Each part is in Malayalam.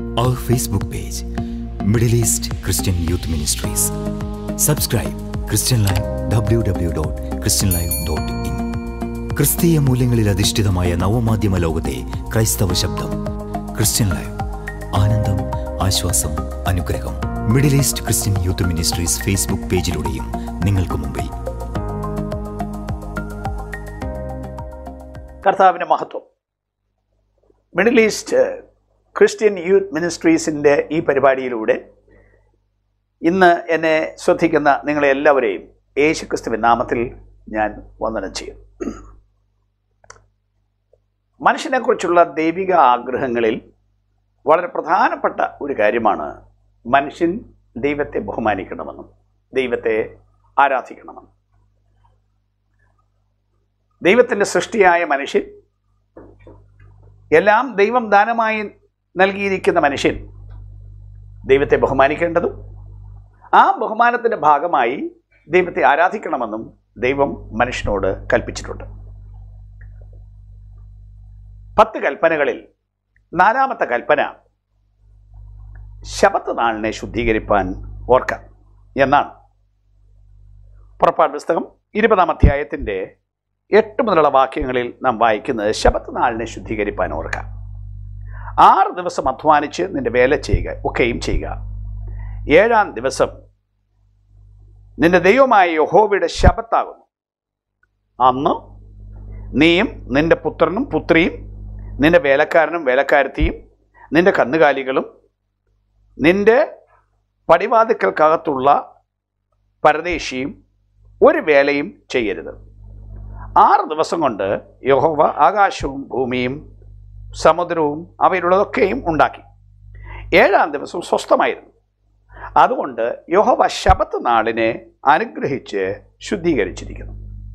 our Facebook page, Middle East Christian Youth Ministries. Subscribe Christian Life www.christianlife.in ക്രിസ്തീയ മൂല്യങ്ങളിൽ അധിഷ്ഠിതമായ നവമാധ്യമ ലോകത്തെ ക്രൈസ്തവ ശബ്ദം ക്രിസ്ത്യൻ ലൈവ് ആനന്ദം ആശ്വാസം അനുഗ്രഹം Middle East Christian youth ministries Facebook പേജിലൂടെയും നിങ്ങൾക്ക് മുമ്പിൽ കർത്താവിൻ്റെ മഹത്വം മിഡിൽ ഈസ്റ്റ് ക്രിസ്ത്യൻ യൂത്ത് മിനിസ്ട്രീസിൻ്റെ ഈ പരിപാടിയിലൂടെ ഇന്ന് എന്നെ ശ്രദ്ധിക്കുന്ന നിങ്ങളെ എല്ലാവരെയും യേശു ക്രിസ്തുവിൻ നാമത്തിൽ ഞാൻ വന്ദനം ചെയ്യും മനുഷ്യനെക്കുറിച്ചുള്ള ദൈവിക ആഗ്രഹങ്ങളിൽ വളരെ പ്രധാനപ്പെട്ട ഒരു കാര്യമാണ് മനുഷ്യൻ ദൈവത്തെ ബഹുമാനിക്കണമെന്നും ദൈവത്തെ ആരാധിക്കണമെന്നും ദൈവത്തിൻ്റെ സൃഷ്ടിയായ മനുഷ്യൻ എല്ലാം ദൈവം ദാനമായി നൽകിയിരിക്കുന്ന മനുഷ്യൻ ദൈവത്തെ ബഹുമാനിക്കേണ്ടതും ആ ബഹുമാനത്തിൻ്റെ ഭാഗമായി ദൈവത്തെ ആരാധിക്കണമെന്നും ദൈവം മനുഷ്യനോട് കൽപ്പിച്ചിട്ടുണ്ട് പത്ത് കൽപ്പനകളിൽ നാലാമത്തെ കൽപ്പന ശബത്ത് നാളിനെ ശുദ്ധീകരിപ്പാൻ ഓർക്കാം എന്നാണ് പുറപ്പാട് പുസ്തകം ഇരുപതാം അധ്യായത്തിൻ്റെ എട്ട് മുതലുള്ള വാക്യങ്ങളിൽ നാം വായിക്കുന്നത് ശബത്ത് നാളിനെ ശുദ്ധീകരിപ്പാൻ ഓർക്കാം ആറ് ദിവസം അധ്വാനിച്ച് നിന്റെ വേല ചെയ്യുക ഒക്കെയും ചെയ്യുക ഏഴാം ദിവസം നിന്റെ ദൈവമായ യഹോവയുടെ ശബത്താകുന്നു അന്ന് നീയും നിന്റെ പുത്രനും പുത്രിയും നിന്റെ വേലക്കാരനും വേലക്കാരത്തിയും നിന്റെ കന്നുകാലികളും നിന്റെ പടിവാതിക്കൽക്കകത്തുള്ള പരദേശിയും ഒരു വേലയും ചെയ്യരുത് ആറ് ദിവസം കൊണ്ട് യഹോവ ആകാശവും ഭൂമിയും സമുദ്രവും അവയിലുള്ളതൊക്കെയും ഉണ്ടാക്കി ഏഴാം ദിവസം സ്വസ്ഥമായിരുന്നു അതുകൊണ്ട് യഹോവ ശബത്ത് നാളിനെ അനുഗ്രഹിച്ച് ശുദ്ധീകരിച്ചിരിക്കുന്നു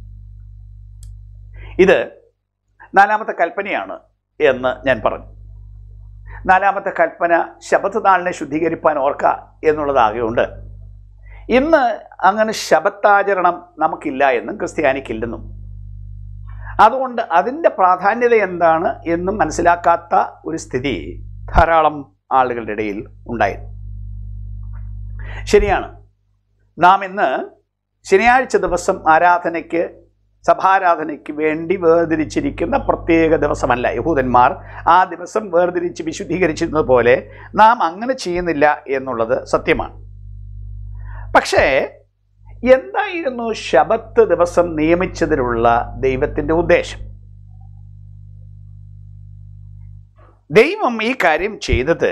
ഇത് നാലാമത്തെ കൽപ്പനയാണ് എന്ന് ഞാൻ പറഞ്ഞു നാലാമത്തെ കൽപ്പന ശബത്ത് നാളിനെ ശുദ്ധീകരിപ്പാൻ ഓർക്ക എന്നുള്ളതാകെയുണ്ട് ഇന്ന് അങ്ങനെ ശബത്താചരണം നമുക്കില്ല എന്നും ക്രിസ്ത്യാനിക്കില്ലെന്നും അതുകൊണ്ട് അതിൻ്റെ പ്രാധാന്യത എന്താണ് എന്നും മനസ്സിലാക്കാത്ത ഒരു സ്ഥിതി ധാരാളം ആളുകളുടെ ഇടയിൽ ഉണ്ടായിരുന്നു ശരിയാണ് നാം ഇന്ന് ശനിയാഴ്ച ദിവസം ആരാധനയ്ക്ക് സഭാരാധനയ്ക്ക് വേണ്ടി വേർതിരിച്ചിരിക്കുന്ന പ്രത്യേക ദിവസമല്ല യഹൂദന്മാർ ആ ദിവസം വേർതിരിച്ച് വിശുദ്ധീകരിച്ചിരുന്നത് പോലെ നാം അങ്ങനെ ചെയ്യുന്നില്ല എന്നുള്ളത് സത്യമാണ് പക്ഷേ എന്തായിരുന്നു ശബത്ത് ദിവസം നിയമിച്ചതിലുള്ള ദൈവത്തിൻ്റെ ഉദ്ദേശം ദൈവം ഈ കാര്യം ചെയ്തത്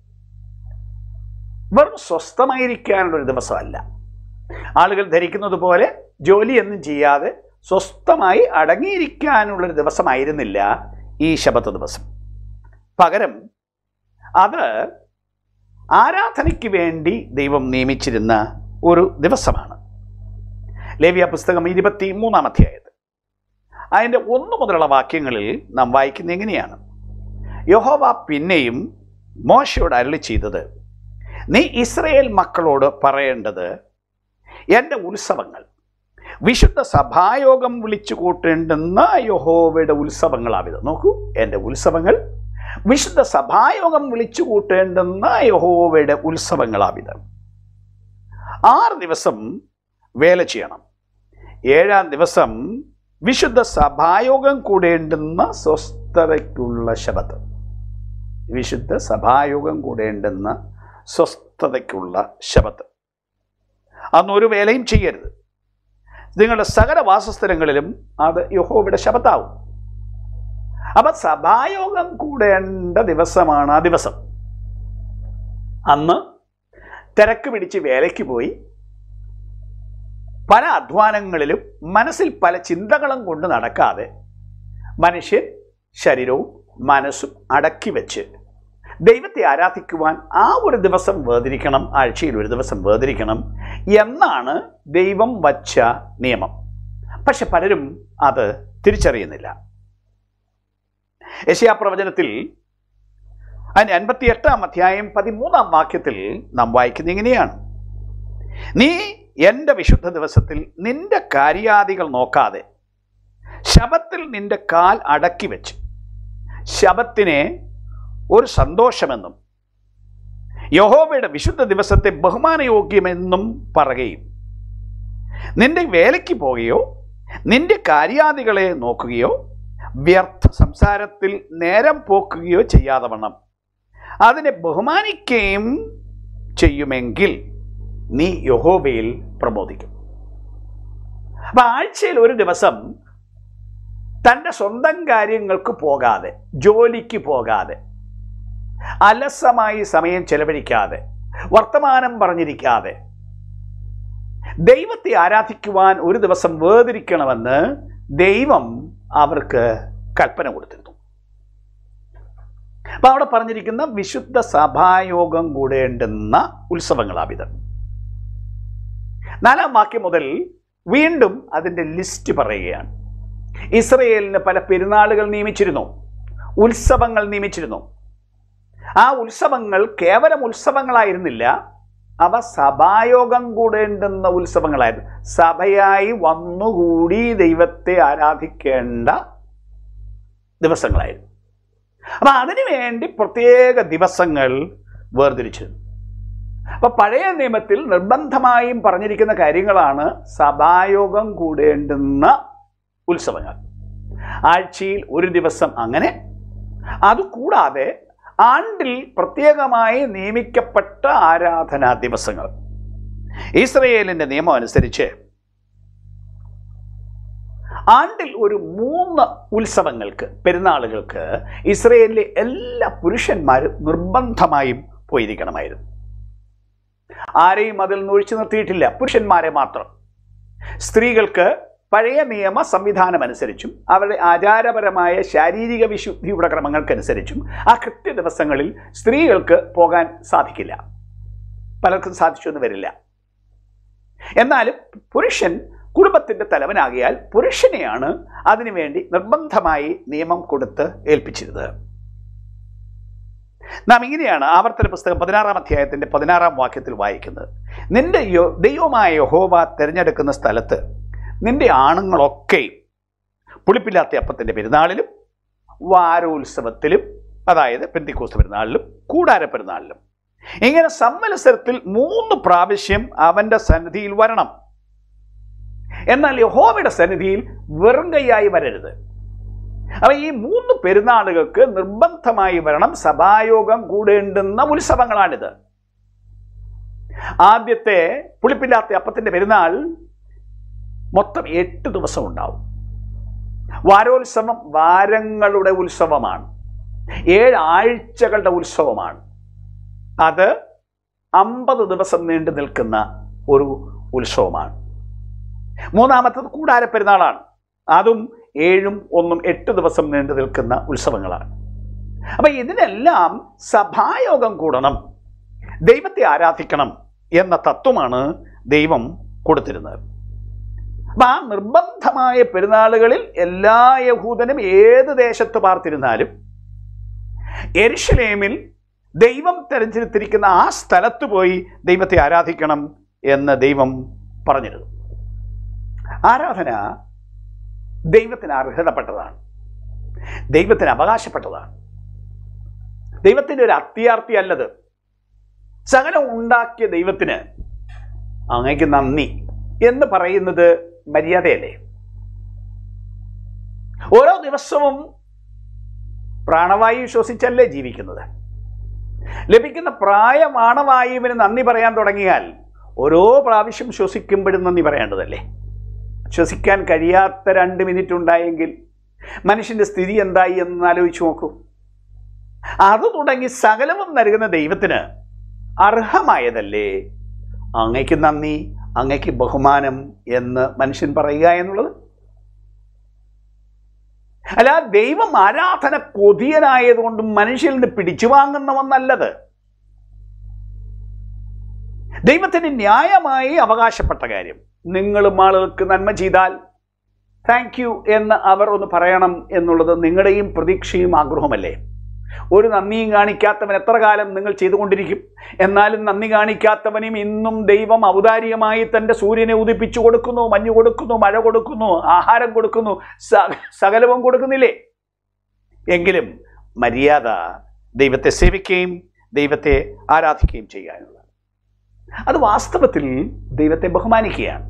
വെറും സ്വസ്ഥമായിരിക്കാനുള്ള ഒരു ദിവസമല്ല ആളുകൾ ധരിക്കുന്നത് പോലെ ജോലിയൊന്നും ചെയ്യാതെ സ്വസ്ഥമായി അടങ്ങിയിരിക്കാനുള്ളൊരു ദിവസമായിരുന്നില്ല ഈ ശബത്ത് ദിവസം പകരം അത് ആരാധനയ്ക്ക് വേണ്ടി ദൈവം നിയമിച്ചിരുന്ന ഒരു ദിവസമാണ് ലേവ്യ പുസ്തകം ഇരുപത്തി മൂന്നാം അധ്യായത് അതിൻ്റെ ഒന്ന് മുതലുള്ള വാക്യങ്ങളിൽ നാം വായിക്കുന്ന എങ്ങനെയാണ് യഹോവ പിന്നെയും മോശയോട് അരളി ചെയ്തത് നീ ഇസ്രയേൽ മക്കളോട് പറയേണ്ടത് എൻ്റെ ഉത്സവങ്ങൾ വിശുദ്ധ സഭായോഗം വിളിച്ചു കൂട്ടേണ്ടുന്ന യഹോവയുടെ ഉത്സവങ്ങളാവിത് നോക്കൂ എൻ്റെ ഉത്സവങ്ങൾ വിശുദ്ധ സഭായോഗം വിളിച്ചു കൂട്ടേണ്ടുന്ന യഹോവയുടെ ഉത്സവങ്ങളാവിത് ആറ് ദിവസം വേല ചെയ്യണം ഏഴാം ദിവസം വിശുദ്ധ സഭായോഗം കൂടേണ്ടുന്ന സ്വസ്ഥതയ്ക്കുള്ള ശബത്ത് വിശുദ്ധ സഭായോഗം കൂടേണ്ടുന്ന സ്വസ്ഥതയ്ക്കുള്ള ശബത്ത് അന്ന് ഒരു വേലയും ചെയ്യരുത് നിങ്ങളുടെ സകല വാസസ്ഥലങ്ങളിലും അത് യഹോവയുടെ ശബത്താവും അപ്പൊ സഭായോഗം കൂടേണ്ട ദിവസമാണ് ആ ദിവസം അന്ന് തിരക്ക് പിടിച്ച് വേലയ്ക്ക് പോയി പല അധ്വാനങ്ങളിലും മനസ്സിൽ പല ചിന്തകളും കൊണ്ട് നടക്കാതെ മനുഷ്യൻ ശരീരവും മനസ്സും അടക്കി വെച്ച് ദൈവത്തെ ആരാധിക്കുവാൻ ആ ഒരു ദിവസം വേർതിരിക്കണം ആഴ്ചയിൽ ഒരു ദിവസം വേർതിരിക്കണം എന്നാണ് ദൈവം വച്ച നിയമം പക്ഷെ പലരും അത് തിരിച്ചറിയുന്നില്ല യശയാപ്രവചനത്തിൽ അതിൻ്റെ അൻപത്തി എട്ടാം അധ്യായം പതിമൂന്നാം വാക്യത്തിൽ നാം വായിക്കുന്ന ഇങ്ങനെയാണ് നീ എൻ്റെ വിശുദ്ധ ദിവസത്തിൽ നിന്റെ കാര്യാദികൾ നോക്കാതെ ശബത്തിൽ നിന്റെ കാൽ അടക്കി വെച്ച് ശബത്തിനെ ഒരു സന്തോഷമെന്നും യഹോവയുടെ വിശുദ്ധ ദിവസത്തെ ബഹുമാനയോഗ്യമെന്നും പറയുകയും നിന്റെ വേലയ്ക്ക് പോകുകയോ നിന്റെ കാര്യാദികളെ നോക്കുകയോ വ്യർത്ഥ സംസാരത്തിൽ നേരം പോക്കുകയോ ചെയ്യാതെ വണ്ണം അതിനെ ബഹുമാനിക്കുകയും ചെയ്യുമെങ്കിൽ നീ യഹോബയിൽ പ്രബോധിക്കും അപ്പൊ ആഴ്ചയിൽ ഒരു ദിവസം തൻ്റെ സ്വന്തം കാര്യങ്ങൾക്ക് പോകാതെ ജോലിക്ക് പോകാതെ അലസമായി സമയം ചെലവഴിക്കാതെ വർത്തമാനം പറഞ്ഞിരിക്കാതെ ദൈവത്തെ ആരാധിക്കുവാൻ ഒരു ദിവസം വേർതിരിക്കണമെന്ന് ദൈവം അവർക്ക് കൽപ്പന കൊടുത്തിരുന്നു അപ്പൊ അവിടെ പറഞ്ഞിരിക്കുന്ന വിശുദ്ധ സഭായോഗം കൂടേണ്ടുന്ന ഉത്സവങ്ങളാവിത് നാലാം വാക്യം മുതൽ വീണ്ടും അതിൻ്റെ ലിസ്റ്റ് പറയുകയാണ് ഇസ്രയേലിന് പല പെരുന്നാളുകൾ നിയമിച്ചിരുന്നു ഉത്സവങ്ങൾ നിയമിച്ചിരുന്നു ആ ഉത്സവങ്ങൾ കേവലം ഉത്സവങ്ങളായിരുന്നില്ല അവ സഭായോഗം കൂടേണ്ടുന്ന ഉത്സവങ്ങളായിരുന്നു സഭയായി വന്നുകൂടി ദൈവത്തെ ആരാധിക്കേണ്ട ദിവസങ്ങളായിരുന്നു അപ്പൊ അതിനു വേണ്ടി പ്രത്യേക ദിവസങ്ങൾ വേർതിരിച്ചിരുന്നു അപ്പൊ പഴയ നിയമത്തിൽ നിർബന്ധമായും പറഞ്ഞിരിക്കുന്ന കാര്യങ്ങളാണ് സഭായോഗം കൂടേണ്ടുന്ന ഉത്സവങ്ങൾ ആഴ്ചയിൽ ഒരു ദിവസം അങ്ങനെ അതുകൂടാതെ ആണ്ടിൽ പ്രത്യേകമായി നിയമിക്കപ്പെട്ട ആരാധനാ ദിവസങ്ങൾ ഇസ്രയേലിന്റെ നിയമം അനുസരിച്ച് ആണ്ടിൽ ഒരു മൂന്ന് ഉത്സവങ്ങൾക്ക് പെരുന്നാളുകൾക്ക് ഇസ്രയേലിലെ എല്ലാ പുരുഷന്മാരും നിർബന്ധമായും പോയിരിക്കണമായിരുന്നു ആരെയും അതിൽ നിന്ന് ഒഴിച്ചു നിർത്തിയിട്ടില്ല പുരുഷന്മാരെ മാത്രം സ്ത്രീകൾക്ക് പഴയ നിയമ സംവിധാനം അനുസരിച്ചും അവരുടെ ആചാരപരമായ ശാരീരിക വിശുദ്ധിയുടെ ക്രമങ്ങൾക്കനുസരിച്ചും ആ കൃത്യ ദിവസങ്ങളിൽ സ്ത്രീകൾക്ക് പോകാൻ സാധിക്കില്ല പലർക്കും സാധിച്ചൊന്നും വരില്ല എന്നാലും പുരുഷൻ കുടുംബത്തിന്റെ തലവനാകിയാൽ പുരുഷനെയാണ് അതിനുവേണ്ടി നിർബന്ധമായി നിയമം കൊടുത്ത് ഏൽപ്പിച്ചിരുന്നത് നാം ഇങ്ങനെയാണ് ആവർത്തന പുസ്തകം പതിനാറാം അധ്യായത്തിന്റെ പതിനാറാം വാക്യത്തിൽ വായിക്കുന്നത് നിന്റെ യോ ദൈവമായ യഹോവ തിരഞ്ഞെടുക്കുന്ന സ്ഥലത്ത് നിന്റെ ആണുങ്ങളൊക്കെയും പുളിപ്പില്ലാത്ത അപ്പത്തിന്റെ പെരുന്നാളിലും വാരോത്സവത്തിലും അതായത് പെന്തിക്കോസ് പെരുന്നാളിലും കൂടാര പെരുന്നാളിലും ഇങ്ങനെ സമ്മത്സരത്തിൽ മൂന്ന് പ്രാവശ്യം അവന്റെ സന്നിധിയിൽ വരണം എന്നാൽ യഹോവയുടെ സന്നിധിയിൽ വെറും കൈയായി വരരുത് അപ്പൊ ഈ മൂന്ന് പെരുന്നാളുകൾക്ക് നിർബന്ധമായി വരണം സഭായോഗം കൂടേണ്ടുന്ന ഉത്സവങ്ങളാണിത് ആദ്യത്തെ പുളിപ്പില്ലാത്ത അപ്പത്തിന്റെ പെരുന്നാൾ മൊത്തം എട്ട് ദിവസം ഉണ്ടാവും വാരോത്സവം വാരങ്ങളുടെ ഉത്സവമാണ് ഏഴ് ആഴ്ചകളുടെ ഉത്സവമാണ് അത് അമ്പത് ദിവസം നീണ്ടു നിൽക്കുന്ന ഒരു ഉത്സവമാണ് മൂന്നാമത്തത് കൂടാര പെരുന്നാളാണ് അതും ഏഴും ഒന്നും എട്ട് ദിവസം നീണ്ടു നിൽക്കുന്ന ഉത്സവങ്ങളാണ് അപ്പൊ ഇതിനെല്ലാം സഭായോഗം കൂടണം ദൈവത്തെ ആരാധിക്കണം എന്ന തത്വമാണ് ദൈവം കൊടുത്തിരുന്നത് അപ്പൊ ആ നിർബന്ധമായ പെരുന്നാളുകളിൽ എല്ലാ യഹൂദനും ഏത് ദേശത്ത് പാർത്തിരുന്നാലും എരിശലേമിൽ ദൈവം തെരഞ്ഞെടുത്തിരിക്കുന്ന ആ സ്ഥലത്ത് പോയി ദൈവത്തെ ആരാധിക്കണം എന്ന് ദൈവം പറഞ്ഞിരുന്നു ആരാധന ദൈവത്തിന് അർഹതപ്പെട്ടതാണ് ദൈവത്തിന് അവകാശപ്പെട്ടതാണ് ദൈവത്തിൻ്റെ ഒരു അത്യാർത്ഥി അല്ലത് സകലം ഉണ്ടാക്കിയ ദൈവത്തിന് അങ്ങേക്ക് നന്ദി എന്ന് പറയുന്നത് മര്യാദയല്ലേ ഓരോ ദിവസവും പ്രാണവായു ശ്വസിച്ചല്ലേ ജീവിക്കുന്നത് ലഭിക്കുന്ന പ്രായമാണവായുവിന് നന്ദി പറയാൻ തുടങ്ങിയാൽ ഓരോ പ്രാവശ്യം ശ്വസിക്കുമ്പോഴും നന്ദി പറയേണ്ടതല്ലേ ശ്വസിക്കാൻ കഴിയാത്ത രണ്ട് മിനിറ്റ് ഉണ്ടായെങ്കിൽ മനുഷ്യന്റെ സ്ഥിതി എന്തായി എന്ന് ആലോചിച്ച് നോക്കൂ അത് തുടങ്ങി സകലവും നൽകുന്ന ദൈവത്തിന് അർഹമായതല്ലേ അങ്ങയ്ക്ക് നന്ദി അങ്ങയ്ക്ക് ബഹുമാനം എന്ന് മനുഷ്യൻ പറയുക എന്നുള്ളത് അല്ല ദൈവം ആരാധന കൊതിയനായതുകൊണ്ട് മനുഷ്യരിൽ നിന്ന് പിടിച്ചു വാങ്ങുന്നവന്നല്ലത് ദൈവത്തിന് ന്യായമായി അവകാശപ്പെട്ട കാര്യം നിങ്ങളും ആളുകൾക്ക് നന്മ ചെയ്താൽ താങ്ക് യു എന്ന് അവർ ഒന്ന് പറയണം എന്നുള്ളത് നിങ്ങളുടെയും പ്രതീക്ഷയും ആഗ്രഹമല്ലേ ഒരു നന്ദിയും കാണിക്കാത്തവൻ എത്ര കാലം നിങ്ങൾ ചെയ്തുകൊണ്ടിരിക്കും എന്നാലും നന്ദി കാണിക്കാത്തവനും ഇന്നും ദൈവം ഔദാര്യമായി തൻ്റെ സൂര്യനെ ഉദിപ്പിച്ചു കൊടുക്കുന്നു മഞ്ഞ് കൊടുക്കുന്നു മഴ കൊടുക്കുന്നു ആഹാരം കൊടുക്കുന്നു സ- സകലവും കൊടുക്കുന്നില്ലേ എങ്കിലും മര്യാദ ദൈവത്തെ സേവിക്കുകയും ദൈവത്തെ ആരാധിക്കുകയും ചെയ്യാനുള്ളത് അത് വാസ്തവത്തിൽ ദൈവത്തെ ബഹുമാനിക്കുകയാണ്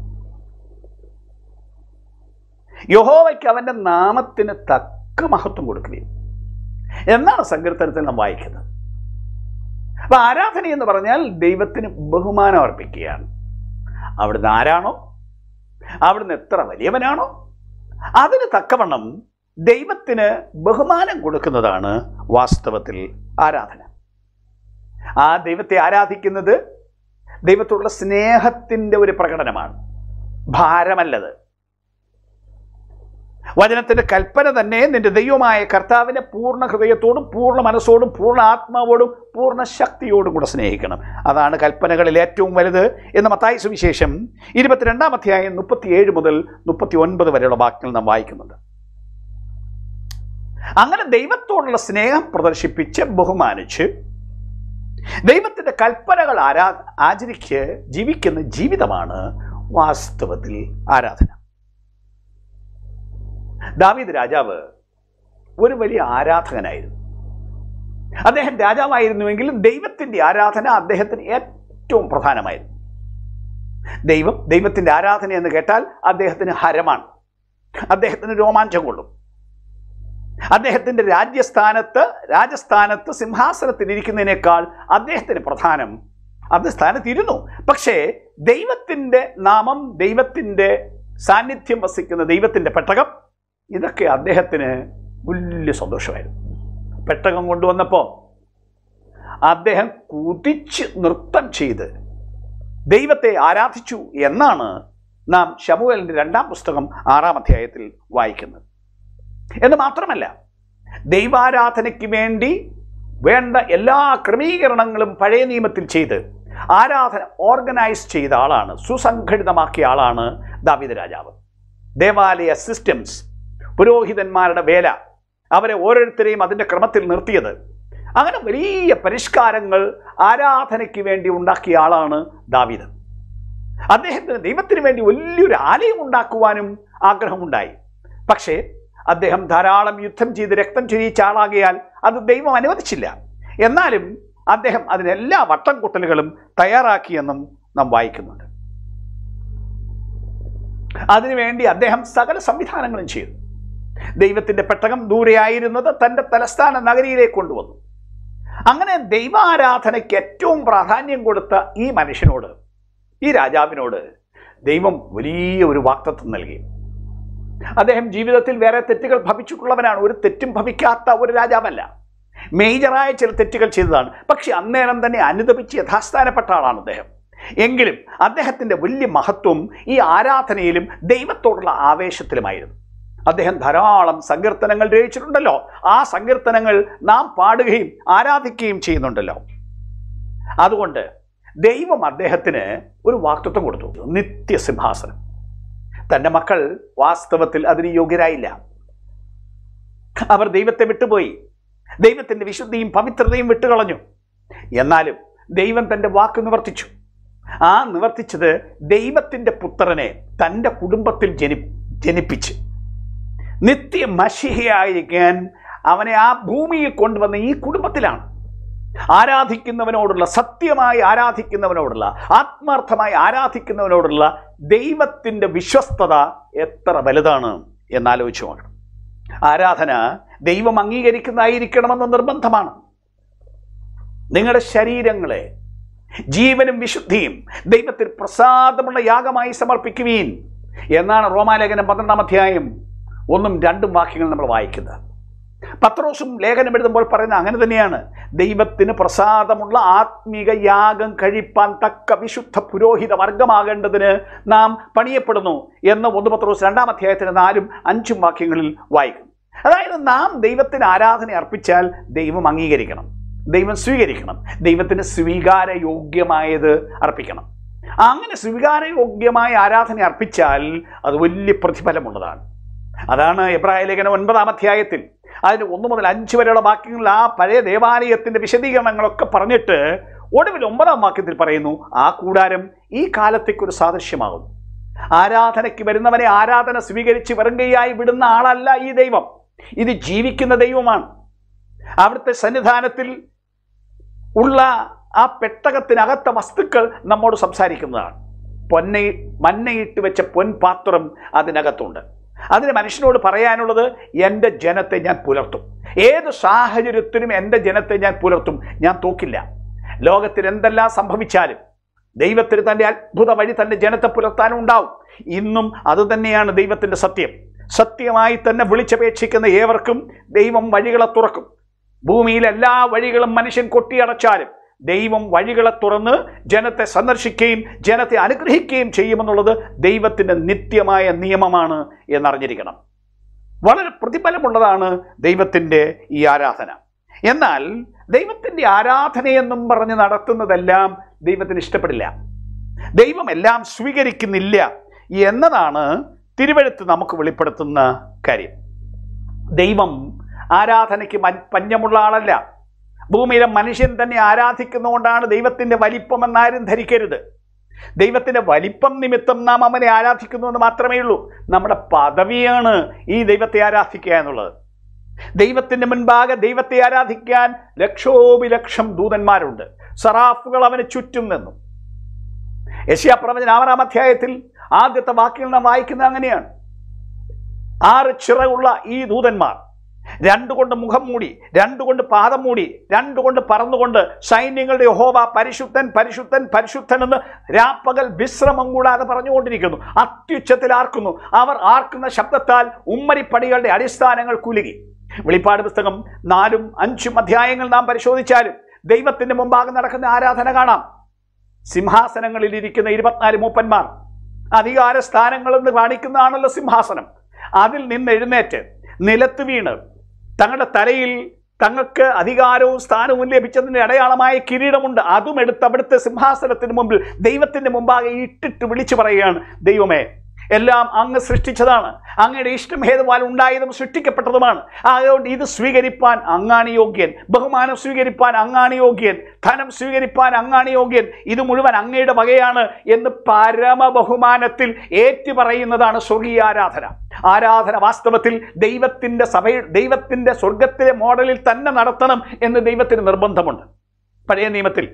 യഹോവയ്ക്ക് അവൻ്റെ നാമത്തിന് തക്ക മഹത്വം കൊടുക്കുകയും എന്നാണ് സങ്കീർത്തനത്തിൽ നാം വായിക്കുന്നത് അപ്പൊ ആരാധന എന്ന് പറഞ്ഞാൽ ദൈവത്തിന് ബഹുമാനം അർപ്പിക്കുകയാണ് അവിടുന്ന് ആരാണോ അവിടുന്ന് എത്ര വലിയവനാണോ അതിന് തക്കവണ്ണം ദൈവത്തിന് ബഹുമാനം കൊടുക്കുന്നതാണ് വാസ്തവത്തിൽ ആരാധന ആ ദൈവത്തെ ആരാധിക്കുന്നത് ദൈവത്തോടുള്ള സ്നേഹത്തിൻ്റെ ഒരു പ്രകടനമാണ് ഭാരമല്ലത് വചനത്തിന്റെ കൽപ്പന തന്നെ നിന്റെ ദൈവമായ കർത്താവിനെ പൂർണ്ണ ഹൃദയത്തോടും പൂർണ്ണ മനസ്സോടും പൂർണ്ണ ആത്മാവോടും പൂർണ്ണ ശക്തിയോടും കൂടെ സ്നേഹിക്കണം അതാണ് കൽപ്പനകളിൽ ഏറ്റവും വലുത് എന്ന് മത്തായി സുവിശേഷം ഇരുപത്തിരണ്ടാം അധ്യായം മുപ്പത്തിയേഴ് മുതൽ മുപ്പത്തി ഒൻപത് വരെയുള്ള വാക്യങ്ങൾ നാം വായിക്കുന്നുണ്ട് അങ്ങനെ ദൈവത്തോടുള്ള സ്നേഹം പ്രദർശിപ്പിച്ച് ബഹുമാനിച്ച് ദൈവത്തിന്റെ കൽപ്പനകൾ ആരാ ആചരിക്ക് ജീവിക്കുന്ന ജീവിതമാണ് വാസ്തവത്തിൽ ആരാധന ദാവീദ് രാജാവ് ഒരു വലിയ ആരാധകനായിരുന്നു അദ്ദേഹം രാജാവായിരുന്നുവെങ്കിലും ദൈവത്തിന്റെ ആരാധന അദ്ദേഹത്തിന് ഏറ്റവും പ്രധാനമായിരുന്നു ദൈവം ദൈവത്തിന്റെ ആരാധന എന്ന് കേട്ടാൽ അദ്ദേഹത്തിന് ഹരമാണ് അദ്ദേഹത്തിന് രോമാഞ്ചം കൊള്ളും അദ്ദേഹത്തിന്റെ രാജ്യസ്ഥാനത്ത് രാജസ്ഥാനത്ത് സിംഹാസനത്തിൽ ഇരിക്കുന്നതിനേക്കാൾ അദ്ദേഹത്തിന് പ്രധാനം അത് സ്ഥാനത്തിരുന്നു പക്ഷേ ദൈവത്തിന്റെ നാമം ദൈവത്തിന്റെ സാന്നിധ്യം വസിക്കുന്ന ദൈവത്തിന്റെ പെട്ടകം ഇതൊക്കെ അദ്ദേഹത്തിന് വലിയ സന്തോഷമായിരുന്നു പെട്ടകം കൊണ്ടുവന്നപ്പോൾ അദ്ദേഹം കുതിച്ച് നൃത്തം ചെയ്ത് ദൈവത്തെ ആരാധിച്ചു എന്നാണ് നാം ശമുവേലിന്റെ രണ്ടാം പുസ്തകം ആറാം അധ്യായത്തിൽ വായിക്കുന്നത് എന്ന് മാത്രമല്ല ദൈവാരാധനയ്ക്ക് വേണ്ടി വേണ്ട എല്ലാ ക്രമീകരണങ്ങളും പഴയ നിയമത്തിൽ ചെയ്ത് ആരാധന ഓർഗനൈസ് ചെയ്ത ആളാണ് സുസംഘടിതമാക്കിയ ആളാണ് ദാവിദ് രാജാവ് ദേവാലയ സിസ്റ്റംസ് പുരോഹിതന്മാരുടെ വേല അവരെ ഓരോരുത്തരെയും അതിൻ്റെ ക്രമത്തിൽ നിർത്തിയത് അങ്ങനെ വലിയ പരിഷ്കാരങ്ങൾ ആരാധനയ്ക്ക് വേണ്ടി ഉണ്ടാക്കിയ ആളാണ് ദാവിദ് അദ്ദേഹത്തിന് ദൈവത്തിന് വേണ്ടി വലിയൊരു ആലയം ഉണ്ടാക്കുവാനും ആഗ്രഹമുണ്ടായി പക്ഷേ അദ്ദേഹം ധാരാളം യുദ്ധം ചെയ്ത് രക്തം ചൊരിയിച്ച ആളാകിയാൽ അത് ദൈവം അനുവദിച്ചില്ല എന്നാലും അദ്ദേഹം അതിനെല്ലാ വട്ടം കുട്ടലുകളും തയ്യാറാക്കിയെന്നും നാം വായിക്കുന്നുണ്ട് അതിനുവേണ്ടി അദ്ദേഹം സകല സംവിധാനങ്ങളും ചെയ്തു ദൈവത്തിന്റെ പെട്ടകം ദൂരെയായിരുന്നത് തൻ്റെ തലസ്ഥാന നഗരിയിലേക്ക് കൊണ്ടുവന്നു അങ്ങനെ ദൈവാരാധനയ്ക്ക് ഏറ്റവും പ്രാധാന്യം കൊടുത്ത ഈ മനുഷ്യനോട് ഈ രാജാവിനോട് ദൈവം വലിയ ഒരു വാക്തത്വം നൽകി അദ്ദേഹം ജീവിതത്തിൽ വേറെ തെറ്റുകൾ ഭവിച്ചിട്ടുള്ളവനാണ് ഒരു തെറ്റും ഭവിക്കാത്ത ഒരു രാജാവല്ല മേജറായ ചില തെറ്റുകൾ ചെയ്തതാണ് പക്ഷെ അന്നേരം തന്നെ അനുദപിച്ച് യഥാസ്ഥാനപ്പെട്ട ആളാണ് അദ്ദേഹം എങ്കിലും അദ്ദേഹത്തിൻ്റെ വലിയ മഹത്വം ഈ ആരാധനയിലും ദൈവത്തോടുള്ള ആവേശത്തിലുമായിരുന്നു അദ്ദേഹം ധാരാളം സങ്കീർത്തനങ്ങൾ രചിച്ചിട്ടുണ്ടല്ലോ ആ സങ്കീർത്തനങ്ങൾ നാം പാടുകയും ആരാധിക്കുകയും ചെയ്യുന്നുണ്ടല്ലോ അതുകൊണ്ട് ദൈവം അദ്ദേഹത്തിന് ഒരു വാക്തത്വം കൊടുത്തു നിത്യസിംഹാസനം തൻ്റെ മക്കൾ വാസ്തവത്തിൽ അതിന് യോഗ്യരായില്ല അവർ ദൈവത്തെ വിട്ടുപോയി ദൈവത്തിൻ്റെ വിശുദ്ധിയും പവിത്രതയും വിട്ടുകളഞ്ഞു എന്നാലും ദൈവം തൻ്റെ വാക്ക് നിവർത്തിച്ചു ആ നിവർത്തിച്ചത് ദൈവത്തിൻ്റെ പുത്രനെ തൻ്റെ കുടുംബത്തിൽ ജനി ജനിപ്പിച്ച് നിത്യ മഷിഹയായിരിക്കാൻ അവനെ ആ ഭൂമിയിൽ കൊണ്ടുവന്ന ഈ കുടുംബത്തിലാണ് ആരാധിക്കുന്നവനോടുള്ള സത്യമായി ആരാധിക്കുന്നവനോടുള്ള ആത്മാർത്ഥമായി ആരാധിക്കുന്നവനോടുള്ള ദൈവത്തിൻ്റെ വിശ്വസ്തത എത്ര വലുതാണ് എന്നാലോചിച്ചു നോക്കണം ആരാധന ദൈവം അംഗീകരിക്കുന്നതായിരിക്കണമെന്ന് നിർബന്ധമാണ് നിങ്ങളുടെ ശരീരങ്ങളെ ജീവനും വിശുദ്ധിയും ദൈവത്തിൽ പ്രസാദമുള്ള യാഗമായി സമർപ്പിക്കുവീൻ എന്നാണ് റോമാലേഖനം പന്ത്രണ്ടാം അധ്യായം ഒന്നും രണ്ടും വാക്യങ്ങൾ നമ്മൾ വായിക്കുന്നത് പത്രോസും ലേഖനം എഴുതുമ്പോൾ പറയുന്നത് അങ്ങനെ തന്നെയാണ് ദൈവത്തിന് പ്രസാദമുള്ള ആത്മീക യാഗം കഴിപ്പാൻ തക്ക വിശുദ്ധ പുരോഹിത വർഗമാകേണ്ടതിന് നാം പണിയപ്പെടുന്നു എന്ന് ഒന്ന് പത്രോസ് രണ്ടാം അധ്യായത്തിന് നാലും അഞ്ചും വാക്യങ്ങളിൽ വായിക്കും അതായത് നാം ദൈവത്തിന് ആരാധന അർപ്പിച്ചാൽ ദൈവം അംഗീകരിക്കണം ദൈവം സ്വീകരിക്കണം ദൈവത്തിന് സ്വീകാരയോഗ്യമായത് അർപ്പിക്കണം അങ്ങനെ സ്വീകാരയോഗ്യമായ ആരാധന അർപ്പിച്ചാൽ അത് വലിയ പ്രതിഫലമുള്ളതാണ് അതാണ് എബ്രായ ലേഖനം ഒൻപതാം അധ്യായത്തിൽ അതിന് ഒന്ന് മുതൽ അഞ്ച് വരെയുള്ള വാക്യങ്ങളിൽ ആ പഴയ ദേവാലയത്തിന്റെ വിശദീകരണങ്ങളൊക്കെ പറഞ്ഞിട്ട് ഒടുവിൽ ഒമ്പതാം വാക്യത്തിൽ പറയുന്നു ആ കൂടാരം ഈ കാലത്തേക്കൊരു സാദൃശ്യമാകുന്നു ആരാധനയ്ക്ക് വരുന്നവനെ ആരാധന സ്വീകരിച്ച് വെറുങ്കയായി വിടുന്ന ആളല്ല ഈ ദൈവം ഇത് ജീവിക്കുന്ന ദൈവമാണ് അവിടുത്തെ സന്നിധാനത്തിൽ ഉള്ള ആ പെട്ടകത്തിനകത്തെ വസ്തുക്കൾ നമ്മോട് സംസാരിക്കുന്നതാണ് പൊന്ന മന്നയിട്ട് വെച്ച പൊൻപാത്രം അതിനകത്തുണ്ട് അതിന് മനുഷ്യനോട് പറയാനുള്ളത് എൻ്റെ ജനത്തെ ഞാൻ പുലർത്തും ഏത് സാഹചര്യത്തിലും എൻ്റെ ജനത്തെ ഞാൻ പുലർത്തും ഞാൻ തോക്കില്ല ലോകത്തിൽ എന്തെല്ലാം സംഭവിച്ചാലും ദൈവത്തിന് തൻ്റെ അത്ഭുത വഴി തൻ്റെ ജനത്തെ പുലർത്താനും ഉണ്ടാവും ഇന്നും അത് തന്നെയാണ് ദൈവത്തിൻ്റെ സത്യം സത്യമായി തന്നെ വിളിച്ചപേക്ഷിക്കുന്ന ഏവർക്കും ദൈവം വഴികളെ തുറക്കും ഭൂമിയിൽ എല്ലാ വഴികളും മനുഷ്യൻ കൊട്ടിയടച്ചാലും ദൈവം വഴികളെ തുറന്ന് ജനത്തെ സന്ദർശിക്കുകയും ജനത്തെ അനുഗ്രഹിക്കുകയും ചെയ്യുമെന്നുള്ളത് ദൈവത്തിൻ്റെ നിത്യമായ നിയമമാണ് എന്നറിഞ്ഞിരിക്കണം വളരെ പ്രതിഫലമുള്ളതാണ് ദൈവത്തിൻ്റെ ഈ ആരാധന എന്നാൽ ദൈവത്തിൻ്റെ ആരാധനയെന്നും പറഞ്ഞ് നടത്തുന്നതെല്ലാം ദൈവത്തിന് ഇഷ്ടപ്പെടില്ല ദൈവം എല്ലാം സ്വീകരിക്കുന്നില്ല എന്നതാണ് തിരുവഴുത്ത് നമുക്ക് വെളിപ്പെടുത്തുന്ന കാര്യം ദൈവം ആരാധനയ്ക്ക് മൻ- പഞ്ഞമുള്ള ആളല്ല ഭൂമിയിലെ മനുഷ്യൻ തന്നെ ആരാധിക്കുന്നതുകൊണ്ടാണ് ദൈവത്തിൻ്റെ വലിപ്പമെന്നാരും ധരിക്കരുത് ദൈവത്തിൻ്റെ വലിപ്പം നിമിത്തം നാം അവനെ ആരാധിക്കുന്നു എന്ന് മാത്രമേ ഉള്ളൂ നമ്മുടെ പദവിയാണ് ഈ ദൈവത്തെ ആരാധിക്കുക എന്നുള്ളത് ദൈവത്തിന്റെ മുൻപാകെ ദൈവത്തെ ആരാധിക്കാൻ ലക്ഷോപിലക്ഷം ദൂതന്മാരുണ്ട് സറാഫുകൾ അവന് ചുറ്റും നിന്നു യശയാപ്രവചന ആറാം അധ്യായത്തിൽ ആദ്യത്തെ വാക്യങ്ങൾ നാം വായിക്കുന്നത് അങ്ങനെയാണ് ആറ് ചിറകുള്ള ഈ ദൂതന്മാർ രണ്ടുകൊണ്ട് മുഖം മൂടി രണ്ടുകൊണ്ട് പാദം മൂടി രണ്ടുകൊണ്ട് പറന്നുകൊണ്ട് സൈന്യങ്ങളുടെ യഹോവ പരിശുദ്ധൻ പരിശുദ്ധൻ പരിശുദ്ധൻ എന്ന് രാപ്പകൽ വിശ്രമം കൂടാതെ പറഞ്ഞുകൊണ്ടിരിക്കുന്നു അത്യുച്ചത്തിൽ ആർക്കുന്നു അവർ ആർക്കുന്ന ശബ്ദത്താൽ ഉമ്മരിപ്പടികളുടെ അടിസ്ഥാനങ്ങൾ കുലുകി വെളിപ്പാട് പുസ്തകം നാലും അഞ്ചും അധ്യായങ്ങൾ നാം പരിശോധിച്ചാലും ദൈവത്തിന്റെ മുമ്പാകെ നടക്കുന്ന ആരാധന കാണാം സിംഹാസനങ്ങളിൽ ഇരിക്കുന്ന ഇരുപത്തിനാല് മൂപ്പന്മാർ അധികാര സ്ഥാനങ്ങളെന്ന് കാണിക്കുന്നതാണല്ലോ സിംഹാസനം അതിൽ നിന്ന് എഴുന്നേറ്റ് നിലത്ത് വീണ് തങ്ങളുടെ തലയിൽ തങ്ങൾക്ക് അധികാരവും സ്ഥാനവും ലഭിച്ചതിൻ്റെ അടയാളമായ കിരീടമുണ്ട് അതും എടുത്ത് അവിടുത്തെ സിംഹാസനത്തിന് മുമ്പിൽ ദൈവത്തിന്റെ മുമ്പാകെ ഇട്ടിട്ട് വിളിച്ചു പറയുകയാണ് ദൈവമേ എല്ലാം അങ്ങ് സൃഷ്ടിച്ചതാണ് അങ്ങയുടെ ഇഷ്ടം ഹേതുവാൽ ഉണ്ടായതും സൃഷ്ടിക്കപ്പെട്ടതുമാണ് അതുകൊണ്ട് ഇത് സ്വീകരിപ്പാൻ അങ്ങാണ് യോഗ്യൻ ബഹുമാനം സ്വീകരിപ്പാൻ അങ്ങാണ് യോഗ്യൻ ധനം സ്വീകരിപ്പാൻ അങ്ങാണ് യോഗ്യൻ ഇത് മുഴുവൻ അങ്ങയുടെ വകയാണ് എന്ന് പരമ ബഹുമാനത്തിൽ ഏറ്റുപറയുന്നതാണ് സ്വർഗീയ ആരാധന ആരാധന വാസ്തവത്തിൽ ദൈവത്തിൻ്റെ സഭ ദൈവത്തിൻ്റെ സ്വർഗത്തിലെ മോഡലിൽ തന്നെ നടത്തണം എന്ന് ദൈവത്തിന് നിർബന്ധമുണ്ട് പഴയ നിയമത്തിൽ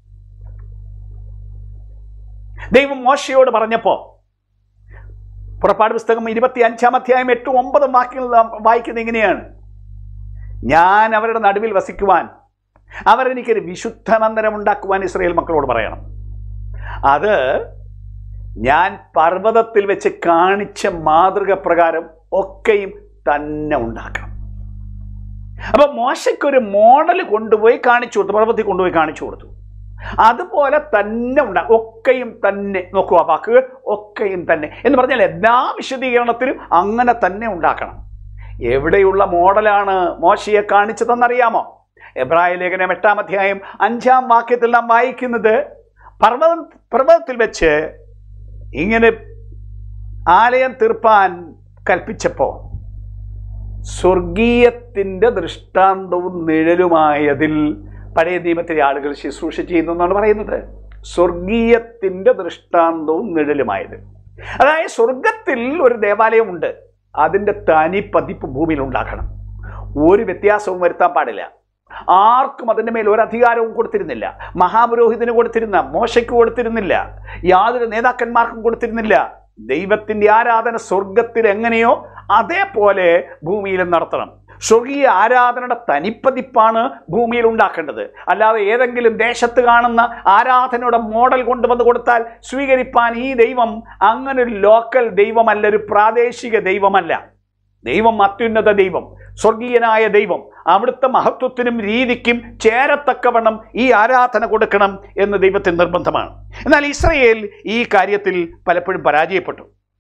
ദൈവം മോശയോട് പറഞ്ഞപ്പോൾ പുറപ്പാട് പുസ്തകം ഇരുപത്തി അഞ്ചാം അധ്യായം എട്ടും ഒമ്പതും വാക്യങ്ങൾ നാം വായിക്കുന്നത് ഇങ്ങനെയാണ് ഞാൻ അവരുടെ നടുവിൽ വസിക്കുവാൻ അവരെനിക്കൊരു വിശുദ്ധ മന്ദിരം ഉണ്ടാക്കുവാൻ ഇസ്രയേൽ മക്കളോട് പറയണം അത് ഞാൻ പർവ്വതത്തിൽ വെച്ച് കാണിച്ച മാതൃക പ്രകാരം ഒക്കെയും തന്നെ ഉണ്ടാക്കണം അപ്പൊ മോശയ്ക്കൊരു മോഡൽ കൊണ്ടുപോയി കാണിച്ചു കൊടുത്തു പർവ്വതത്തിൽ കൊണ്ടുപോയി കാണിച്ചു കൊടുത്തു അതുപോലെ തന്നെ ഉണ്ടാ ഒക്കെയും തന്നെ നോക്കുക വാക്കുകൾ ഒക്കെയും തന്നെ എന്ന് പറഞ്ഞാൽ എല്ലാ വിശദീകരണത്തിലും അങ്ങനെ തന്നെ ഉണ്ടാക്കണം എവിടെയുള്ള മോഡലാണ് മോശയെ കാണിച്ചതെന്നറിയാമോ എബ്രായ ലേഖനം എട്ടാം അധ്യായം അഞ്ചാം വാക്യത്തിൽ നാം വായിക്കുന്നത് പർവ്വതം പർവ്വതത്തിൽ വെച്ച് ഇങ്ങനെ ആലയം തീർപ്പാൻ കൽപ്പിച്ചപ്പോൾ സ്വർഗീയത്തിൻ്റെ ദൃഷ്ടാന്തവും നിഴലുമായതിൽ പഴയ നിയമത്തിലെ ആളുകൾ ശുശ്രൂഷ ചെയ്യുന്നു എന്നാണ് പറയുന്നത് സ്വർഗീയത്തിൻ്റെ ദൃഷ്ടാന്തവും നിഴലുമായത് അതായത് സ്വർഗത്തിൽ ഒരു ദേവാലയമുണ്ട് അതിൻ്റെ തനി പതിപ്പ് ഭൂമിയിൽ ഉണ്ടാക്കണം ഒരു വ്യത്യാസവും വരുത്താൻ പാടില്ല ആർക്കും അതിൻ്റെ മേൽ ഒരു അധികാരവും കൊടുത്തിരുന്നില്ല മഹാപുരോഹിതന് കൊടുത്തിരുന്ന മോശയ്ക്ക് കൊടുത്തിരുന്നില്ല യാതൊരു നേതാക്കന്മാർക്കും കൊടുത്തിരുന്നില്ല ദൈവത്തിൻ്റെ ആരാധന സ്വർഗത്തിൽ എങ്ങനെയോ അതേപോലെ ഭൂമിയിലും നടത്തണം സ്വർഗീയ ആരാധനയുടെ തനിപ്പതിപ്പാണ് ഭൂമിയിൽ ഉണ്ടാക്കേണ്ടത് അല്ലാതെ ഏതെങ്കിലും ദേശത്ത് കാണുന്ന ആരാധനയുടെ മോഡൽ കൊണ്ടുവന്ന് കൊടുത്താൽ സ്വീകരിപ്പാൻ ഈ ദൈവം അങ്ങനെ ഒരു ലോക്കൽ ദൈവമല്ല ഒരു പ്രാദേശിക ദൈവമല്ല ദൈവം അത്യുന്നത ദൈവം സ്വർഗീയനായ ദൈവം അവിടുത്തെ മഹത്വത്തിനും രീതിക്കും ചേരത്തക്കവണ്ണം ഈ ആരാധന കൊടുക്കണം എന്ന് ദൈവത്തിന് നിർബന്ധമാണ് എന്നാൽ ഇസ്രയേൽ ഈ കാര്യത്തിൽ പലപ്പോഴും പരാജയപ്പെട്ടു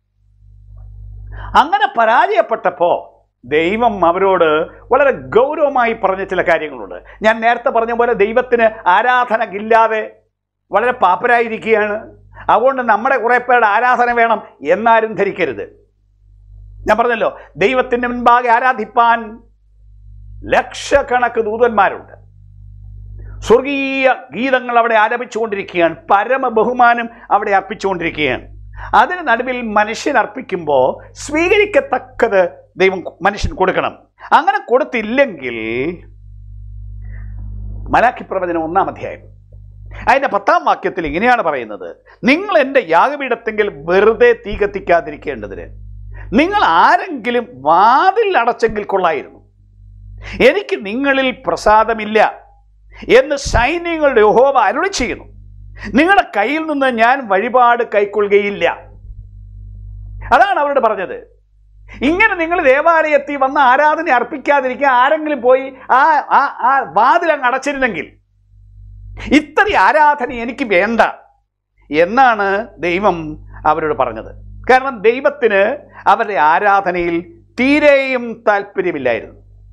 അങ്ങനെ പരാജയപ്പെട്ടപ്പോൾ ദൈവം അവരോട് വളരെ ഗൗരവമായി പറഞ്ഞ ചില കാര്യങ്ങളുണ്ട് ഞാൻ നേരത്തെ പറഞ്ഞ പോലെ ദൈവത്തിന് ആരാധന ഇല്ലാതെ വളരെ പാപ്പരായിരിക്കുകയാണ് അതുകൊണ്ട് നമ്മുടെ കുറേ പേരുടെ ആരാധന വേണം എന്നാരും ധരിക്കരുത് ഞാൻ പറഞ്ഞല്ലോ ദൈവത്തിൻ്റെ മുൻപാകെ ആരാധിപ്പാൻ ലക്ഷക്കണക്ക് ദൂതന്മാരുണ്ട് സ്വർഗീയ ഗീതങ്ങൾ അവിടെ ആലപിച്ചുകൊണ്ടിരിക്കുകയാണ് പരമ ബഹുമാനം അവിടെ അർപ്പിച്ചുകൊണ്ടിരിക്കുകയാണ് അതിന് നടുവിൽ മനുഷ്യൻ അർപ്പിക്കുമ്പോൾ സ്വീകരിക്കത്തക്കത് ദൈവം മനുഷ്യൻ കൊടുക്കണം അങ്ങനെ കൊടുത്തില്ലെങ്കിൽ മലാഖി പ്രവചനം ഒന്നാം അധ്യായം അതിന്റെ പത്താം വാക്യത്തിൽ ഇങ്ങനെയാണ് പറയുന്നത് നിങ്ങൾ എൻ്റെ യാഗപീഠത്തെങ്കിൽ വെറുതെ തീ കത്തിക്കാതിരിക്കേണ്ടതിന് നിങ്ങൾ ആരെങ്കിലും വാതിൽ അടച്ചെങ്കിൽ കൊള്ളായിരുന്നു എനിക്ക് നിങ്ങളിൽ പ്രസാദമില്ല എന്ന് സൈന്യങ്ങളുടെ യഹോവ അരുളി ചെയ്യുന്നു നിങ്ങളുടെ കയ്യിൽ നിന്ന് ഞാൻ വഴിപാട് കൈക്കൊള്ളുകയില്ല അതാണ് അവരോട് പറഞ്ഞത് ഇങ്ങനെ നിങ്ങൾ ദേവാലയത്തിൽ വന്ന് ആരാധന അർപ്പിക്കാതിരിക്കാൻ ആരെങ്കിലും പോയി ആ ആ ആ വാതിലങ്ങ് അടച്ചിരുന്നെങ്കിൽ ഇത്ര ആരാധന എനിക്ക് വേണ്ട എന്നാണ് ദൈവം അവരോട് പറഞ്ഞത് കാരണം ദൈവത്തിന് അവരുടെ ആരാധനയിൽ തീരെയും താല്പര്യമില്ലായിരുന്നു